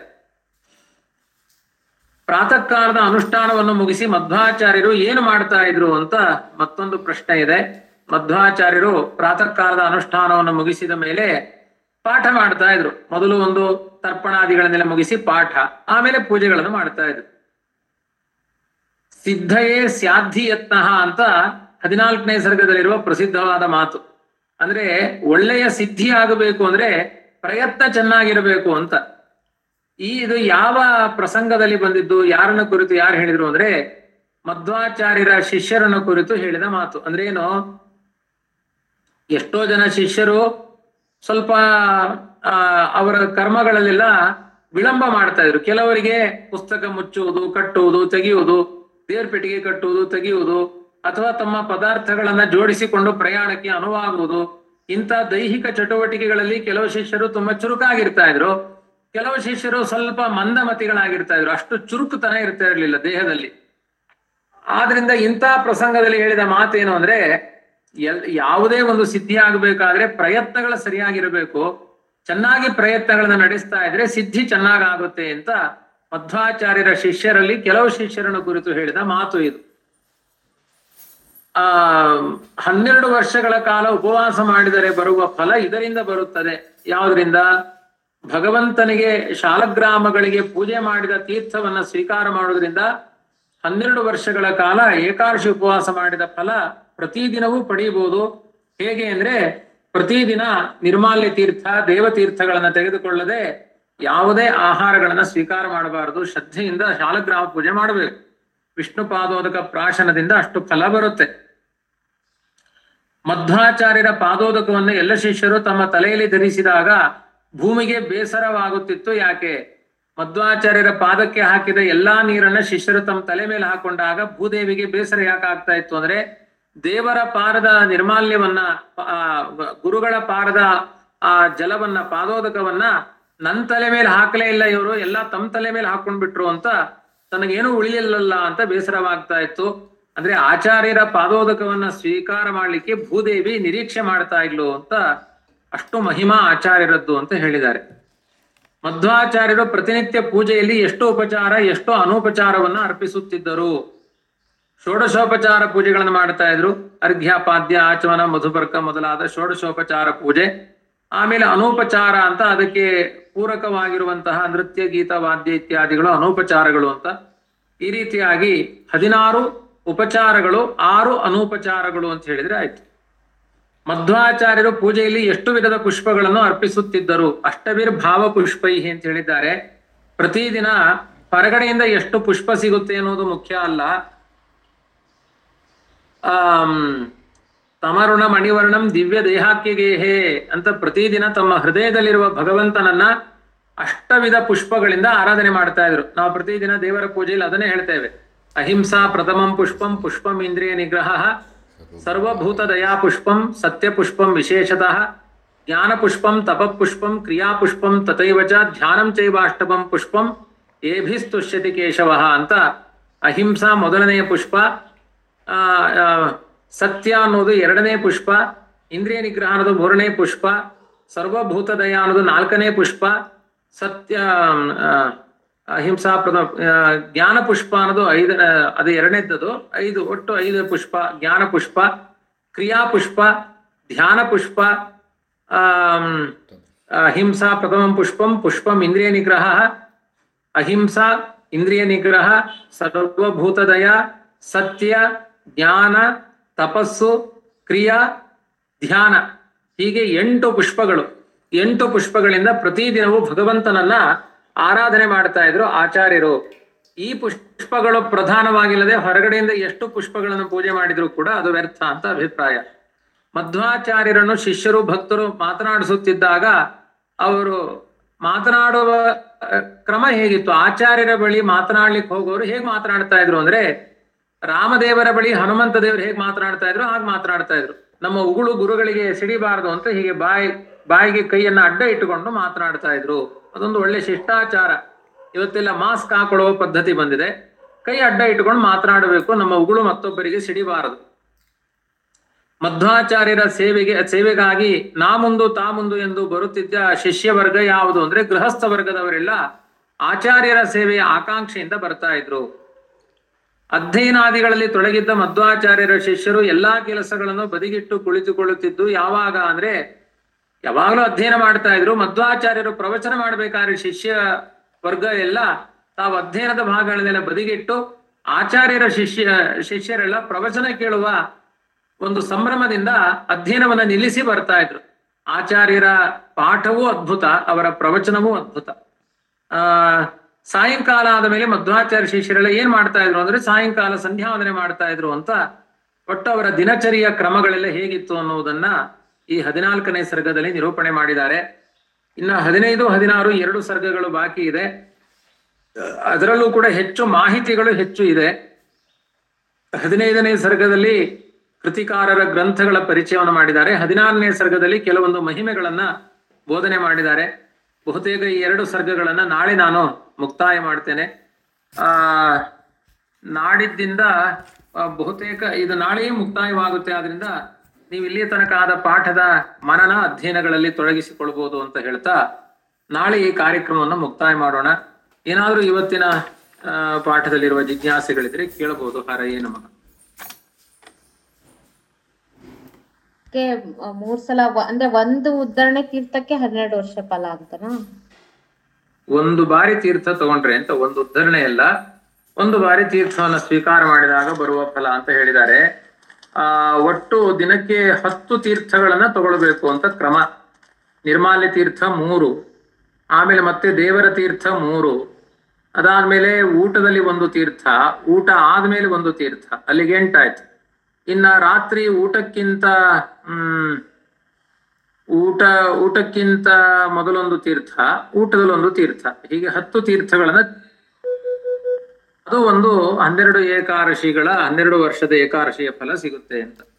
ಪ್ರಾತಃ ಕಾಲದ ಅನುಷ್ಠಾನವನ್ನು ಮುಗಿಸಿ ಮಧ್ವಾಚಾರ್ಯರು ಏನು ಮಾಡ್ತಾ ಇದ್ರು ಅಂತ ಮತ್ತೊಂದು ಪ್ರಶ್ನೆ ಇದೆ ಮಧ್ವಾಚಾರ್ಯರು ಪ್ರಾತಃ ಕಾಲದ ಅನುಷ್ಠಾನವನ್ನು ಮುಗಿಸಿದ ಮೇಲೆ ಪಾಠ ಮಾಡ್ತಾ ಇದ್ರು ಮೊದಲು ಒಂದು ತರ್ಪಣಾದಿಗಳನ್ನೆಲ್ಲ ಮುಗಿಸಿ ಪಾಠ ಆಮೇಲೆ ಪೂಜೆಗಳನ್ನು ಮಾಡ್ತಾ ಇದ್ರು ಸಿದ್ಧಯೇ ಸ್ಯಾಧಿ ಯತ್ನಃ ಅಂತ ಹದಿನಾಲ್ಕನೇ ಸರ್ಗದಲ್ಲಿರುವ ಪ್ರಸಿದ್ಧವಾದ ಮಾತು ಅಂದ್ರೆ ಒಳ್ಳೆಯ ಸಿದ್ಧಿ ಆಗಬೇಕು ಅಂದ್ರೆ ಪ್ರಯತ್ನ ಚೆನ್ನಾಗಿರಬೇಕು ಅಂತ ಈ ಇದು ಯಾವ ಪ್ರಸಂಗದಲ್ಲಿ ಬಂದಿದ್ದು ಯಾರನ್ನ ಕುರಿತು ಯಾರು ಹೇಳಿದ್ರು ಅಂದ್ರೆ ಮಧ್ವಾಚಾರ್ಯರ ಶಿಷ್ಯರನ್ನ ಕುರಿತು ಹೇಳಿದ ಮಾತು ಅಂದ್ರೆ ಏನು ಎಷ್ಟೋ ಜನ ಶಿಷ್ಯರು ಸ್ವಲ್ಪ ಆ ಅವರ ಕರ್ಮಗಳಲ್ಲೆಲ್ಲ ವಿಳಂಬ ಮಾಡ್ತಾ ಇದ್ರು ಕೆಲವರಿಗೆ ಪುಸ್ತಕ ಮುಚ್ಚುವುದು ಕಟ್ಟುವುದು ತೆಗೆಯುವುದು ದೇವ್ರ ಪೆಟ್ಟಿಗೆ ಕಟ್ಟುವುದು ತೆಗೆಯುವುದು ಅಥವಾ ತಮ್ಮ ಪದಾರ್ಥಗಳನ್ನ ಜೋಡಿಸಿಕೊಂಡು ಪ್ರಯಾಣಕ್ಕೆ ಅನುವಾಗುವುದು ಇಂಥ ದೈಹಿಕ ಚಟುವಟಿಕೆಗಳಲ್ಲಿ ಕೆಲವು ಶಿಷ್ಯರು ತುಂಬಾ ಚುರುಕಾಗಿರ್ತಾ ಇದ್ರು ಕೆಲವು ಶಿಷ್ಯರು ಸ್ವಲ್ಪ ಮಂದಮತಿಗಳಾಗಿರ್ತಾ ಇದ್ರು ಅಷ್ಟು ಚುರುಕುತನ ಇರ್ತಾ ಇರಲಿಲ್ಲ ದೇಹದಲ್ಲಿ ಆದ್ರಿಂದ ಇಂಥ ಪ್ರಸಂಗದಲ್ಲಿ ಹೇಳಿದ ಮಾತೇನು ಅಂದ್ರೆ ಎಲ್ ಯಾವುದೇ ಒಂದು ಸಿದ್ಧಿ ಆಗಬೇಕಾದ್ರೆ ಪ್ರಯತ್ನಗಳು ಸರಿಯಾಗಿರಬೇಕು ಚೆನ್ನಾಗಿ ಪ್ರಯತ್ನಗಳನ್ನ ನಡೆಸ್ತಾ ಇದ್ರೆ ಸಿದ್ಧಿ ಚೆನ್ನಾಗಾಗುತ್ತೆ ಅಂತ ಮಧ್ವಾಚಾರ್ಯರ ಶಿಷ್ಯರಲ್ಲಿ ಕೆಲವು ಶಿಷ್ಯರನ್ನು ಕುರಿತು ಹೇಳಿದ ಮಾತು ಇದು ಆ ಹನ್ನೆರಡು ವರ್ಷಗಳ ಕಾಲ ಉಪವಾಸ ಮಾಡಿದರೆ ಬರುವ ಫಲ ಇದರಿಂದ ಬರುತ್ತದೆ ಯಾವುದರಿಂದ ಭಗವಂತನಿಗೆ ಶಾಲಗ್ರಾಮಗಳಿಗೆ ಪೂಜೆ ಮಾಡಿದ ತೀರ್ಥವನ್ನ ಸ್ವೀಕಾರ ಮಾಡೋದ್ರಿಂದ ಹನ್ನೆರಡು ವರ್ಷಗಳ ಕಾಲ ಏಕಾದಶಿ ಉಪವಾಸ ಮಾಡಿದ ಫಲ ಪ್ರತಿದಿನವೂ ಪಡೆಯಬಹುದು ಹೇಗೆ ಅಂದ್ರೆ ಪ್ರತಿದಿನ ನಿರ್ಮಾಲ್ಯ ತೀರ್ಥ ದೇವತೀರ್ಥಗಳನ್ನ ತೆಗೆದುಕೊಳ್ಳದೆ ಯಾವುದೇ ಆಹಾರಗಳನ್ನ ಸ್ವೀಕಾರ ಮಾಡಬಾರದು ಶ್ರದ್ಧೆಯಿಂದ ಶಾಲಗ್ರಾಮ ಪೂಜೆ ಮಾಡಬೇಕು ವಿಷ್ಣು ಪಾದೋದಕ ಪ್ರಾಶನದಿಂದ ಅಷ್ಟು ಫಲ ಬರುತ್ತೆ ಮಧ್ವಾಚಾರ್ಯರ ಪಾದೋದಕವನ್ನು ಎಲ್ಲ ಶಿಷ್ಯರು ತಮ್ಮ ತಲೆಯಲ್ಲಿ ಧರಿಸಿದಾಗ ಭೂಮಿಗೆ ಬೇಸರವಾಗುತ್ತಿತ್ತು ಯಾಕೆ ಮಧ್ವಾಚಾರ್ಯರ ಪಾದಕ್ಕೆ ಹಾಕಿದ ಎಲ್ಲಾ ನೀರನ್ನ ಶಿಷ್ಯರು ತಮ್ಮ ತಲೆ ಮೇಲೆ ಹಾಕೊಂಡಾಗ ಭೂದೇವಿಗೆ ಬೇಸರ ಯಾಕೆ ಆಗ್ತಾ ಇತ್ತು ಅಂದ್ರೆ ದೇವರ ಪಾರದ ನಿರ್ಮಾಲ್ಯವನ್ನ ಆ ಗುರುಗಳ ಪಾರದ ಆ ಜಲವನ್ನ ಪಾದೋದಕವನ್ನ ನನ್ ತಲೆ ಮೇಲೆ ಹಾಕಲೇ ಇಲ್ಲ ಇವರು ಎಲ್ಲಾ ತಮ್ಮ ತಲೆ ಮೇಲೆ ಹಾಕೊಂಡ್ಬಿಟ್ರು ಅಂತ ತನಗೇನು ಉಳಿಲಿಲ್ಲಲ್ಲ ಅಂತ ಬೇಸರವಾಗ್ತಾ ಇತ್ತು ಅಂದ್ರೆ ಆಚಾರ್ಯರ ಪಾದೋದಕವನ್ನ ಸ್ವೀಕಾರ ಮಾಡ್ಲಿಕ್ಕೆ ಭೂದೇವಿ ನಿರೀಕ್ಷೆ ಮಾಡ್ತಾ ಇದ್ಲು ಅಂತ ಅಷ್ಟು ಮಹಿಮಾ ಆಚಾರ್ಯರದ್ದು ಅಂತ ಹೇಳಿದ್ದಾರೆ ಮಧ್ವಾಚಾರ್ಯರು ಪ್ರತಿನಿತ್ಯ ಪೂಜೆಯಲ್ಲಿ ಎಷ್ಟು ಉಪಚಾರ ಎಷ್ಟು ಅನುಪಚಾರವನ್ನ ಅರ್ಪಿಸುತ್ತಿದ್ದರು ಷೋಡಶೋಪಚಾರ ಪೂಜೆಗಳನ್ನು ಮಾಡ್ತಾ ಇದ್ರು ಅರ್ಘ್ಯ ಪಾದ್ಯ ಆಚಮನ ಮಧುಪರ್ಕ ಮೊದಲಾದ ಷೋಡಶೋಪಚಾರ ಪೂಜೆ ಆಮೇಲೆ ಅನೂಪಚಾರ ಅಂತ ಅದಕ್ಕೆ ಪೂರಕವಾಗಿರುವಂತಹ ನೃತ್ಯ ಗೀತ ವಾದ್ಯ ಇತ್ಯಾದಿಗಳು ಅನೂಪಚಾರಗಳು ಅಂತ ಈ ರೀತಿಯಾಗಿ ಹದಿನಾರು ಉಪಚಾರಗಳು ಆರು ಅನೂಪಚಾರಗಳು ಅಂತ ಹೇಳಿದ್ರೆ ಆಯ್ತು ಮಧ್ವಾಚಾರ್ಯರು ಪೂಜೆಯಲ್ಲಿ ಎಷ್ಟು ವಿಧದ ಪುಷ್ಪಗಳನ್ನು ಅರ್ಪಿಸುತ್ತಿದ್ದರು ಅಷ್ಟವೀರ್ ಭಾವ ಪುಷ್ಪೈಹಿ ಅಂತ ಹೇಳಿದ್ದಾರೆ ಪ್ರತಿದಿನ ಹೊರಗಡೆಯಿಂದ ಎಷ್ಟು ಪುಷ್ಪ ಸಿಗುತ್ತೆ ಅನ್ನೋದು ಮುಖ್ಯ ಅಲ್ಲ ಆಮ್ ತಮರುಣ ಮಣಿವರ್ಣಂ ದಿವ್ಯ ದೇಹಾಕ್ಯಗೇಹೇ ಅಂತ ಪ್ರತಿದಿನ ತಮ್ಮ ಹೃದಯದಲ್ಲಿರುವ ಭಗವಂತನನ್ನ ಅಷ್ಟವಿಧ ಪುಷ್ಪಗಳಿಂದ ಆರಾಧನೆ ಮಾಡ್ತಾ ಇದ್ರು ನಾವು ಪ್ರತಿದಿನ ದೇವರ ಪೂಜೆಯಲ್ಲಿ ಅದನ್ನೇ ಹೇಳ್ತೇವೆ ಅಹಿಂಸಾ ಪ್ರಥಮಂ ಪುಷ್ಪಂ ಪುಷ್ಪಂ ಇಂದ್ರಿಯ ನಿಗ್ರಹ ಸರ್ವಭೂತ ದಯಾ ಪುಷ್ಪಂ ಸತ್ಯ ಪುಷ್ಪಂ ವಿಶೇಷತಃ ಜ್ಞಾನ ಪುಷ್ಪಂ ತಪ ಪುಷ್ಪಂ ಕ್ರಿಯಾ ಪುಷ್ಪಂ ತಥೈವ ಚ ಧ್ಯಾನಂ ಚೈವಾಷ್ಟಮಂ ಪುಷ್ಪಂ ಏಭಿಸ್ತುಷ್ಯತಿ ಕೇಶವ ಅಂತ ಅಹಿಂಸಾ ಮೊದಲನೆಯ ಪುಷ್ಪ ಆ ಆ, ಸತ್ಯ ಅನ್ನೋದು ಎರಡನೇ ಪುಷ್ಪ ಇಂದ್ರಿಯ ನಿಗ್ರಹ ಅನ್ನೋದು ಮೂರನೇ ಪುಷ್ಪ ಸರ್ವಭೂತ ದಯ ಅನ್ನೋದು ನಾಲ್ಕನೇ ಪುಷ್ಪ ಸತ್ಯ ಆ, ಅಹಿಂಸಾ ಪ್ರಥಮ ಆ, ಜ್ಞಾನ ಪುಷ್ಪ ಅನ್ನೋದು ಐದ ಆ, ಅದು ಎರಡನೇದ್ದದು ಐದು ಒಟ್ಟು ಐದು ಪುಷ್ಪ ಜ್ಞಾನ ಪುಷ್ಪ ಕ್ರಿಯಾ ಪುಷ್ಪ ಧ್ಯಾನ ಪುಷ್ಪ ಆಮ್, ಅಹಿಂಸಾ ಪ್ರಥಮಂ ಪುಷ್ಪಂ ಪುಷ್ಪಂ ಇಂದ್ರಿಯ ನಿಗ್ರಹ ಅಹಿಂಸಾ ಇಂದ್ರಿಯ ನಿಗ್ರಹ ಸರ್ವಭೂತದಯ ಸತ್ಯ ಜ್ಞಾನ ತಪಸ್ಸು ಕ್ರಿಯಾ ಧ್ಯಾನ ಹೀಗೆ ಎಂಟು ಪುಷ್ಪಗಳು ಎಂಟು ಪುಷ್ಪಗಳಿಂದ ಪ್ರತಿದಿನವೂ ಭಗವಂತನನ್ನ ಆರಾಧನೆ ಮಾಡ್ತಾ ಇದ್ರು ಆಚಾರ್ಯರು ಈ ಪುಷ್ಪಗಳು ಪ್ರಧಾನವಾಗಿಲ್ಲದೆ ಹೊರಗಡೆಯಿಂದ ಎಷ್ಟು ಪುಷ್ಪಗಳನ್ನು ಪೂಜೆ ಮಾಡಿದ್ರು ಕೂಡ ಅದು ವ್ಯರ್ಥ ಅಂತ ಅಭಿಪ್ರಾಯ ಮಧ್ವಾಚಾರ್ಯರನ್ನು ಶಿಷ್ಯರು ಭಕ್ತರು ಮಾತನಾಡಿಸುತ್ತಿದ್ದಾಗ ಅವರು ಮಾತನಾಡುವ ಅಹ್, ಕ್ರಮ ಹೇಗಿತ್ತು ಆಚಾರ್ಯರ ಬಳಿ ಮಾತನಾಡ್ಲಿಕ್ಕೆ ಹೋಗೋರು ಹೇಗ್ ಮಾತನಾಡ್ತಾ ಇದ್ರು ಅಂದ್ರೆ ರಾಮದೇವರ ಬಳಿ ಹನುಮಂತ ದೇವರು ಹೇಗ್ ಮಾತನಾಡ್ತಾ ಇದ್ರು ಹಾಗೆ ಮಾತನಾಡ್ತಾ ಇದ್ರು ನಮ್ಮ ಉಗುಳು ಗುರುಗಳಿಗೆ ಸಿಡಿಬಾರದು ಅಂತ ಹೀಗೆ ಬಾಯಿ ಬಾಯಿಗೆ ಕೈಯನ್ನ ಅಡ್ಡ ಇಟ್ಟುಕೊಂಡು ಮಾತನಾಡ್ತಾ ಇದ್ರು ಅದೊಂದು ಒಳ್ಳೆ ಶಿಷ್ಟಾಚಾರ ಇವತ್ತೆಲ್ಲ ಮಾಸ್ಕ್ ಹಾಕೊಳ್ಳುವ ಪದ್ಧತಿ ಬಂದಿದೆ ಕೈ ಅಡ್ಡ ಇಟ್ಟುಕೊಂಡು ಮಾತನಾಡಬೇಕು ನಮ್ಮ ಉಗುಳು ಮತ್ತೊಬ್ಬರಿಗೆ ಸಿಡಿಬಾರದು ಮಧ್ವಾಚಾರ್ಯರ ಸೇವೆಗೆ ಸೇವೆಗಾಗಿ ನಾ ಮುಂದು ತಾ ಮುಂದು ಎಂದು ಬರುತ್ತಿದ್ದ ಶಿಷ್ಯ ವರ್ಗ ಯಾವುದು ಅಂದ್ರೆ ಗೃಹಸ್ಥ ವರ್ಗದವರೆಲ್ಲ ಆಚಾರ್ಯರ ಸೇವೆಯ ಆಕಾಂಕ್ಷೆಯಿಂದ ಬರ್ತಾ ಇದ್ರು ಅಧ್ಯಯನಾದಿಗಳಲ್ಲಿ ತೊಡಗಿದ್ದ ಮಧ್ವಾಚಾರ್ಯರ ಶಿಷ್ಯರು ಎಲ್ಲಾ ಕೆಲಸಗಳನ್ನು ಬದಿಗಿಟ್ಟು ಕುಳಿತುಕೊಳ್ಳುತ್ತಿದ್ದು ಯಾವಾಗ ಅಂದ್ರೆ ಯಾವಾಗಲೂ ಅಧ್ಯಯನ ಮಾಡ್ತಾ ಇದ್ರು ಮಧ್ವಾಚಾರ್ಯರು ಪ್ರವಚನ ಮಾಡಬೇಕಾದ್ರೆ ಶಿಷ್ಯ ವರ್ಗ ಎಲ್ಲ ತಾವು ಅಧ್ಯಯನದ ಭಾಗಗಳನ್ನೆಲ್ಲ ಬದಿಗಿಟ್ಟು ಆಚಾರ್ಯರ ಶಿಷ್ಯ ಶಿಷ್ಯರೆಲ್ಲ ಪ್ರವಚನ ಕೇಳುವ ಒಂದು ಸಂಭ್ರಮದಿಂದ ಅಧ್ಯಯನವನ್ನ ನಿಲ್ಲಿಸಿ ಬರ್ತಾ ಇದ್ರು ಆಚಾರ್ಯರ ಪಾಠವೂ ಅದ್ಭುತ ಅವರ ಪ್ರವಚನವೂ ಅದ್ಭುತ ಆ ಸಾಯಂಕಾಲ ಆದ ಮೇಲೆ ಮಧ್ವಾಚಾರ್ಯ ಶಿಷ್ಯರೆಲ್ಲ ಏನ್ ಮಾಡ್ತಾ ಇದ್ರು ಅಂದ್ರೆ ಸಾಯಂಕಾಲ ಸಂಧ್ಯಾವಂದನೆ ಮಾಡ್ತಾ ಇದ್ರು ಅಂತ ಒಟ್ಟು ಅವರ ದಿನಚರಿಯ ಕ್ರಮಗಳೆಲ್ಲ ಹೇಗಿತ್ತು ಅನ್ನುವುದನ್ನ ಈ ಹದಿನಾಲ್ಕನೇ ಸರ್ಗದಲ್ಲಿ ನಿರೂಪಣೆ ಮಾಡಿದ್ದಾರೆ ಇನ್ನ ಹದಿನೈದು ಹದಿನಾರು ಎರಡು ಸರ್ಗಗಳು ಬಾಕಿ ಇದೆ ಅದರಲ್ಲೂ ಕೂಡ ಹೆಚ್ಚು ಮಾಹಿತಿಗಳು ಹೆಚ್ಚು ಇದೆ ಹದಿನೈದನೇ ಸರ್ಗದಲ್ಲಿ ಕೃತಿಕಾರರ ಗ್ರಂಥಗಳ ಪರಿಚಯವನ್ನು ಮಾಡಿದ್ದಾರೆ ಹದಿನಾರನೇ ಸರ್ಗದಲ್ಲಿ ಕೆಲವೊಂದು ಮಹಿಮೆಗಳನ್ನ ಬೋಧನೆ ಮಾಡಿದ್ದಾರೆ ಬಹುತೇಕ ಈ ಎರಡು ಸರ್ಗಗಳನ್ನ ನಾಳೆ ನಾನು ಮುಕ್ತಾಯ ಮಾಡ್ತೇನೆ ಆ ನಾಡಿದ್ದಿಂದ ಆ, ಬಹುತೇಕ ಇದು ನಾಳೆಯೇ ಮುಕ್ತಾಯವಾಗುತ್ತೆ ಆದ್ರಿಂದ ನೀವು ಇಲ್ಲಿಯ ತನಕ ಆದ ಪಾಠದ ಮನನ ಅಧ್ಯಯನಗಳಲ್ಲಿ ತೊಡಗಿಸಿಕೊಳ್ಬಹುದು ಅಂತ ಹೇಳ್ತಾ ನಾಳೆ ಈ ಕಾರ್ಯಕ್ರಮವನ್ನು ಮುಕ್ತಾಯ ಮಾಡೋಣ ಏನಾದರೂ ಇವತ್ತಿನ ಆ, ಪಾಠದಲ್ಲಿರುವ ಜಿಜ್ಞಾಸೆಗಳಿದ್ರೆ ಕೇಳಬಹುದು ಹರಯೇ ನಮಃ ಕ್ಕೆ ಮೂರ್ ಸಲ ವ- ಅಂದ್ರೆ ಒಂದು ಉದ್ಧರಣೆ ತೀರ್ಥಕ್ಕೆ ಹನ್ನೆರಡು ವರ್ಷ ಫಲ ಅಂತನಾ ಒಂದು ಬಾರಿ ತೀರ್ಥ ತಗೊಂಡ್ರೆ ಅಂತ ಒಂದು ಉದ್ಧರಣೆ ಅಲ್ಲ ಒಂದು ಬಾರಿ ತೀರ್ಥವನ್ನು ಸ್ವೀಕಾರ ಮಾಡಿದಾಗ ಬರುವ ಫಲ ಅಂತ ಹೇಳಿದ್ದಾರೆ ಆ ಒಟ್ಟು ದಿನಕ್ಕೆ ಹತ್ತು ತೀರ್ಥಗಳನ್ನ ತಗೊಳ್ಬೇಕು ಅಂತ ಕ್ರಮ ನಿರ್ಮಾಲ್ಯ ತೀರ್ಥ ಮೂರು ಆಮೇಲೆ ಮತ್ತೆ ದೇವರ ತೀರ್ಥ ಮೂರು ಅದಾದ್ಮೇಲೆ ಊಟದಲ್ಲಿ ಒಂದು ತೀರ್ಥ ಊಟ ಆದ್ಮೇಲೆ ಒಂದು ತೀರ್ಥ ಅಲ್ಲಿಗೆ ಎಂಟಾಯ್ತು ಇನ್ನ ರಾತ್ರಿ ಊಟಕ್ಕಿಂತ ಹ್ಮ್ ಊಟ ಊಟಕ್ಕಿಂತ ಮೊದಲೊಂದು ತೀರ್ಥ ಊಟದಲ್ಲಿ ಒಂದು ತೀರ್ಥ ಹೀಗೆ ಹತ್ತು ತೀರ್ಥಗಳನ್ನ ಅದು ಒಂದು ಹನ್ನೆರಡು ಏಕಾದಶಿಗಳ ಹನ್ನೆರಡು ವರ್ಷದ ಏಕಾದಶಿಯ ಫಲ ಸಿಗುತ್ತೆ ಅಂತ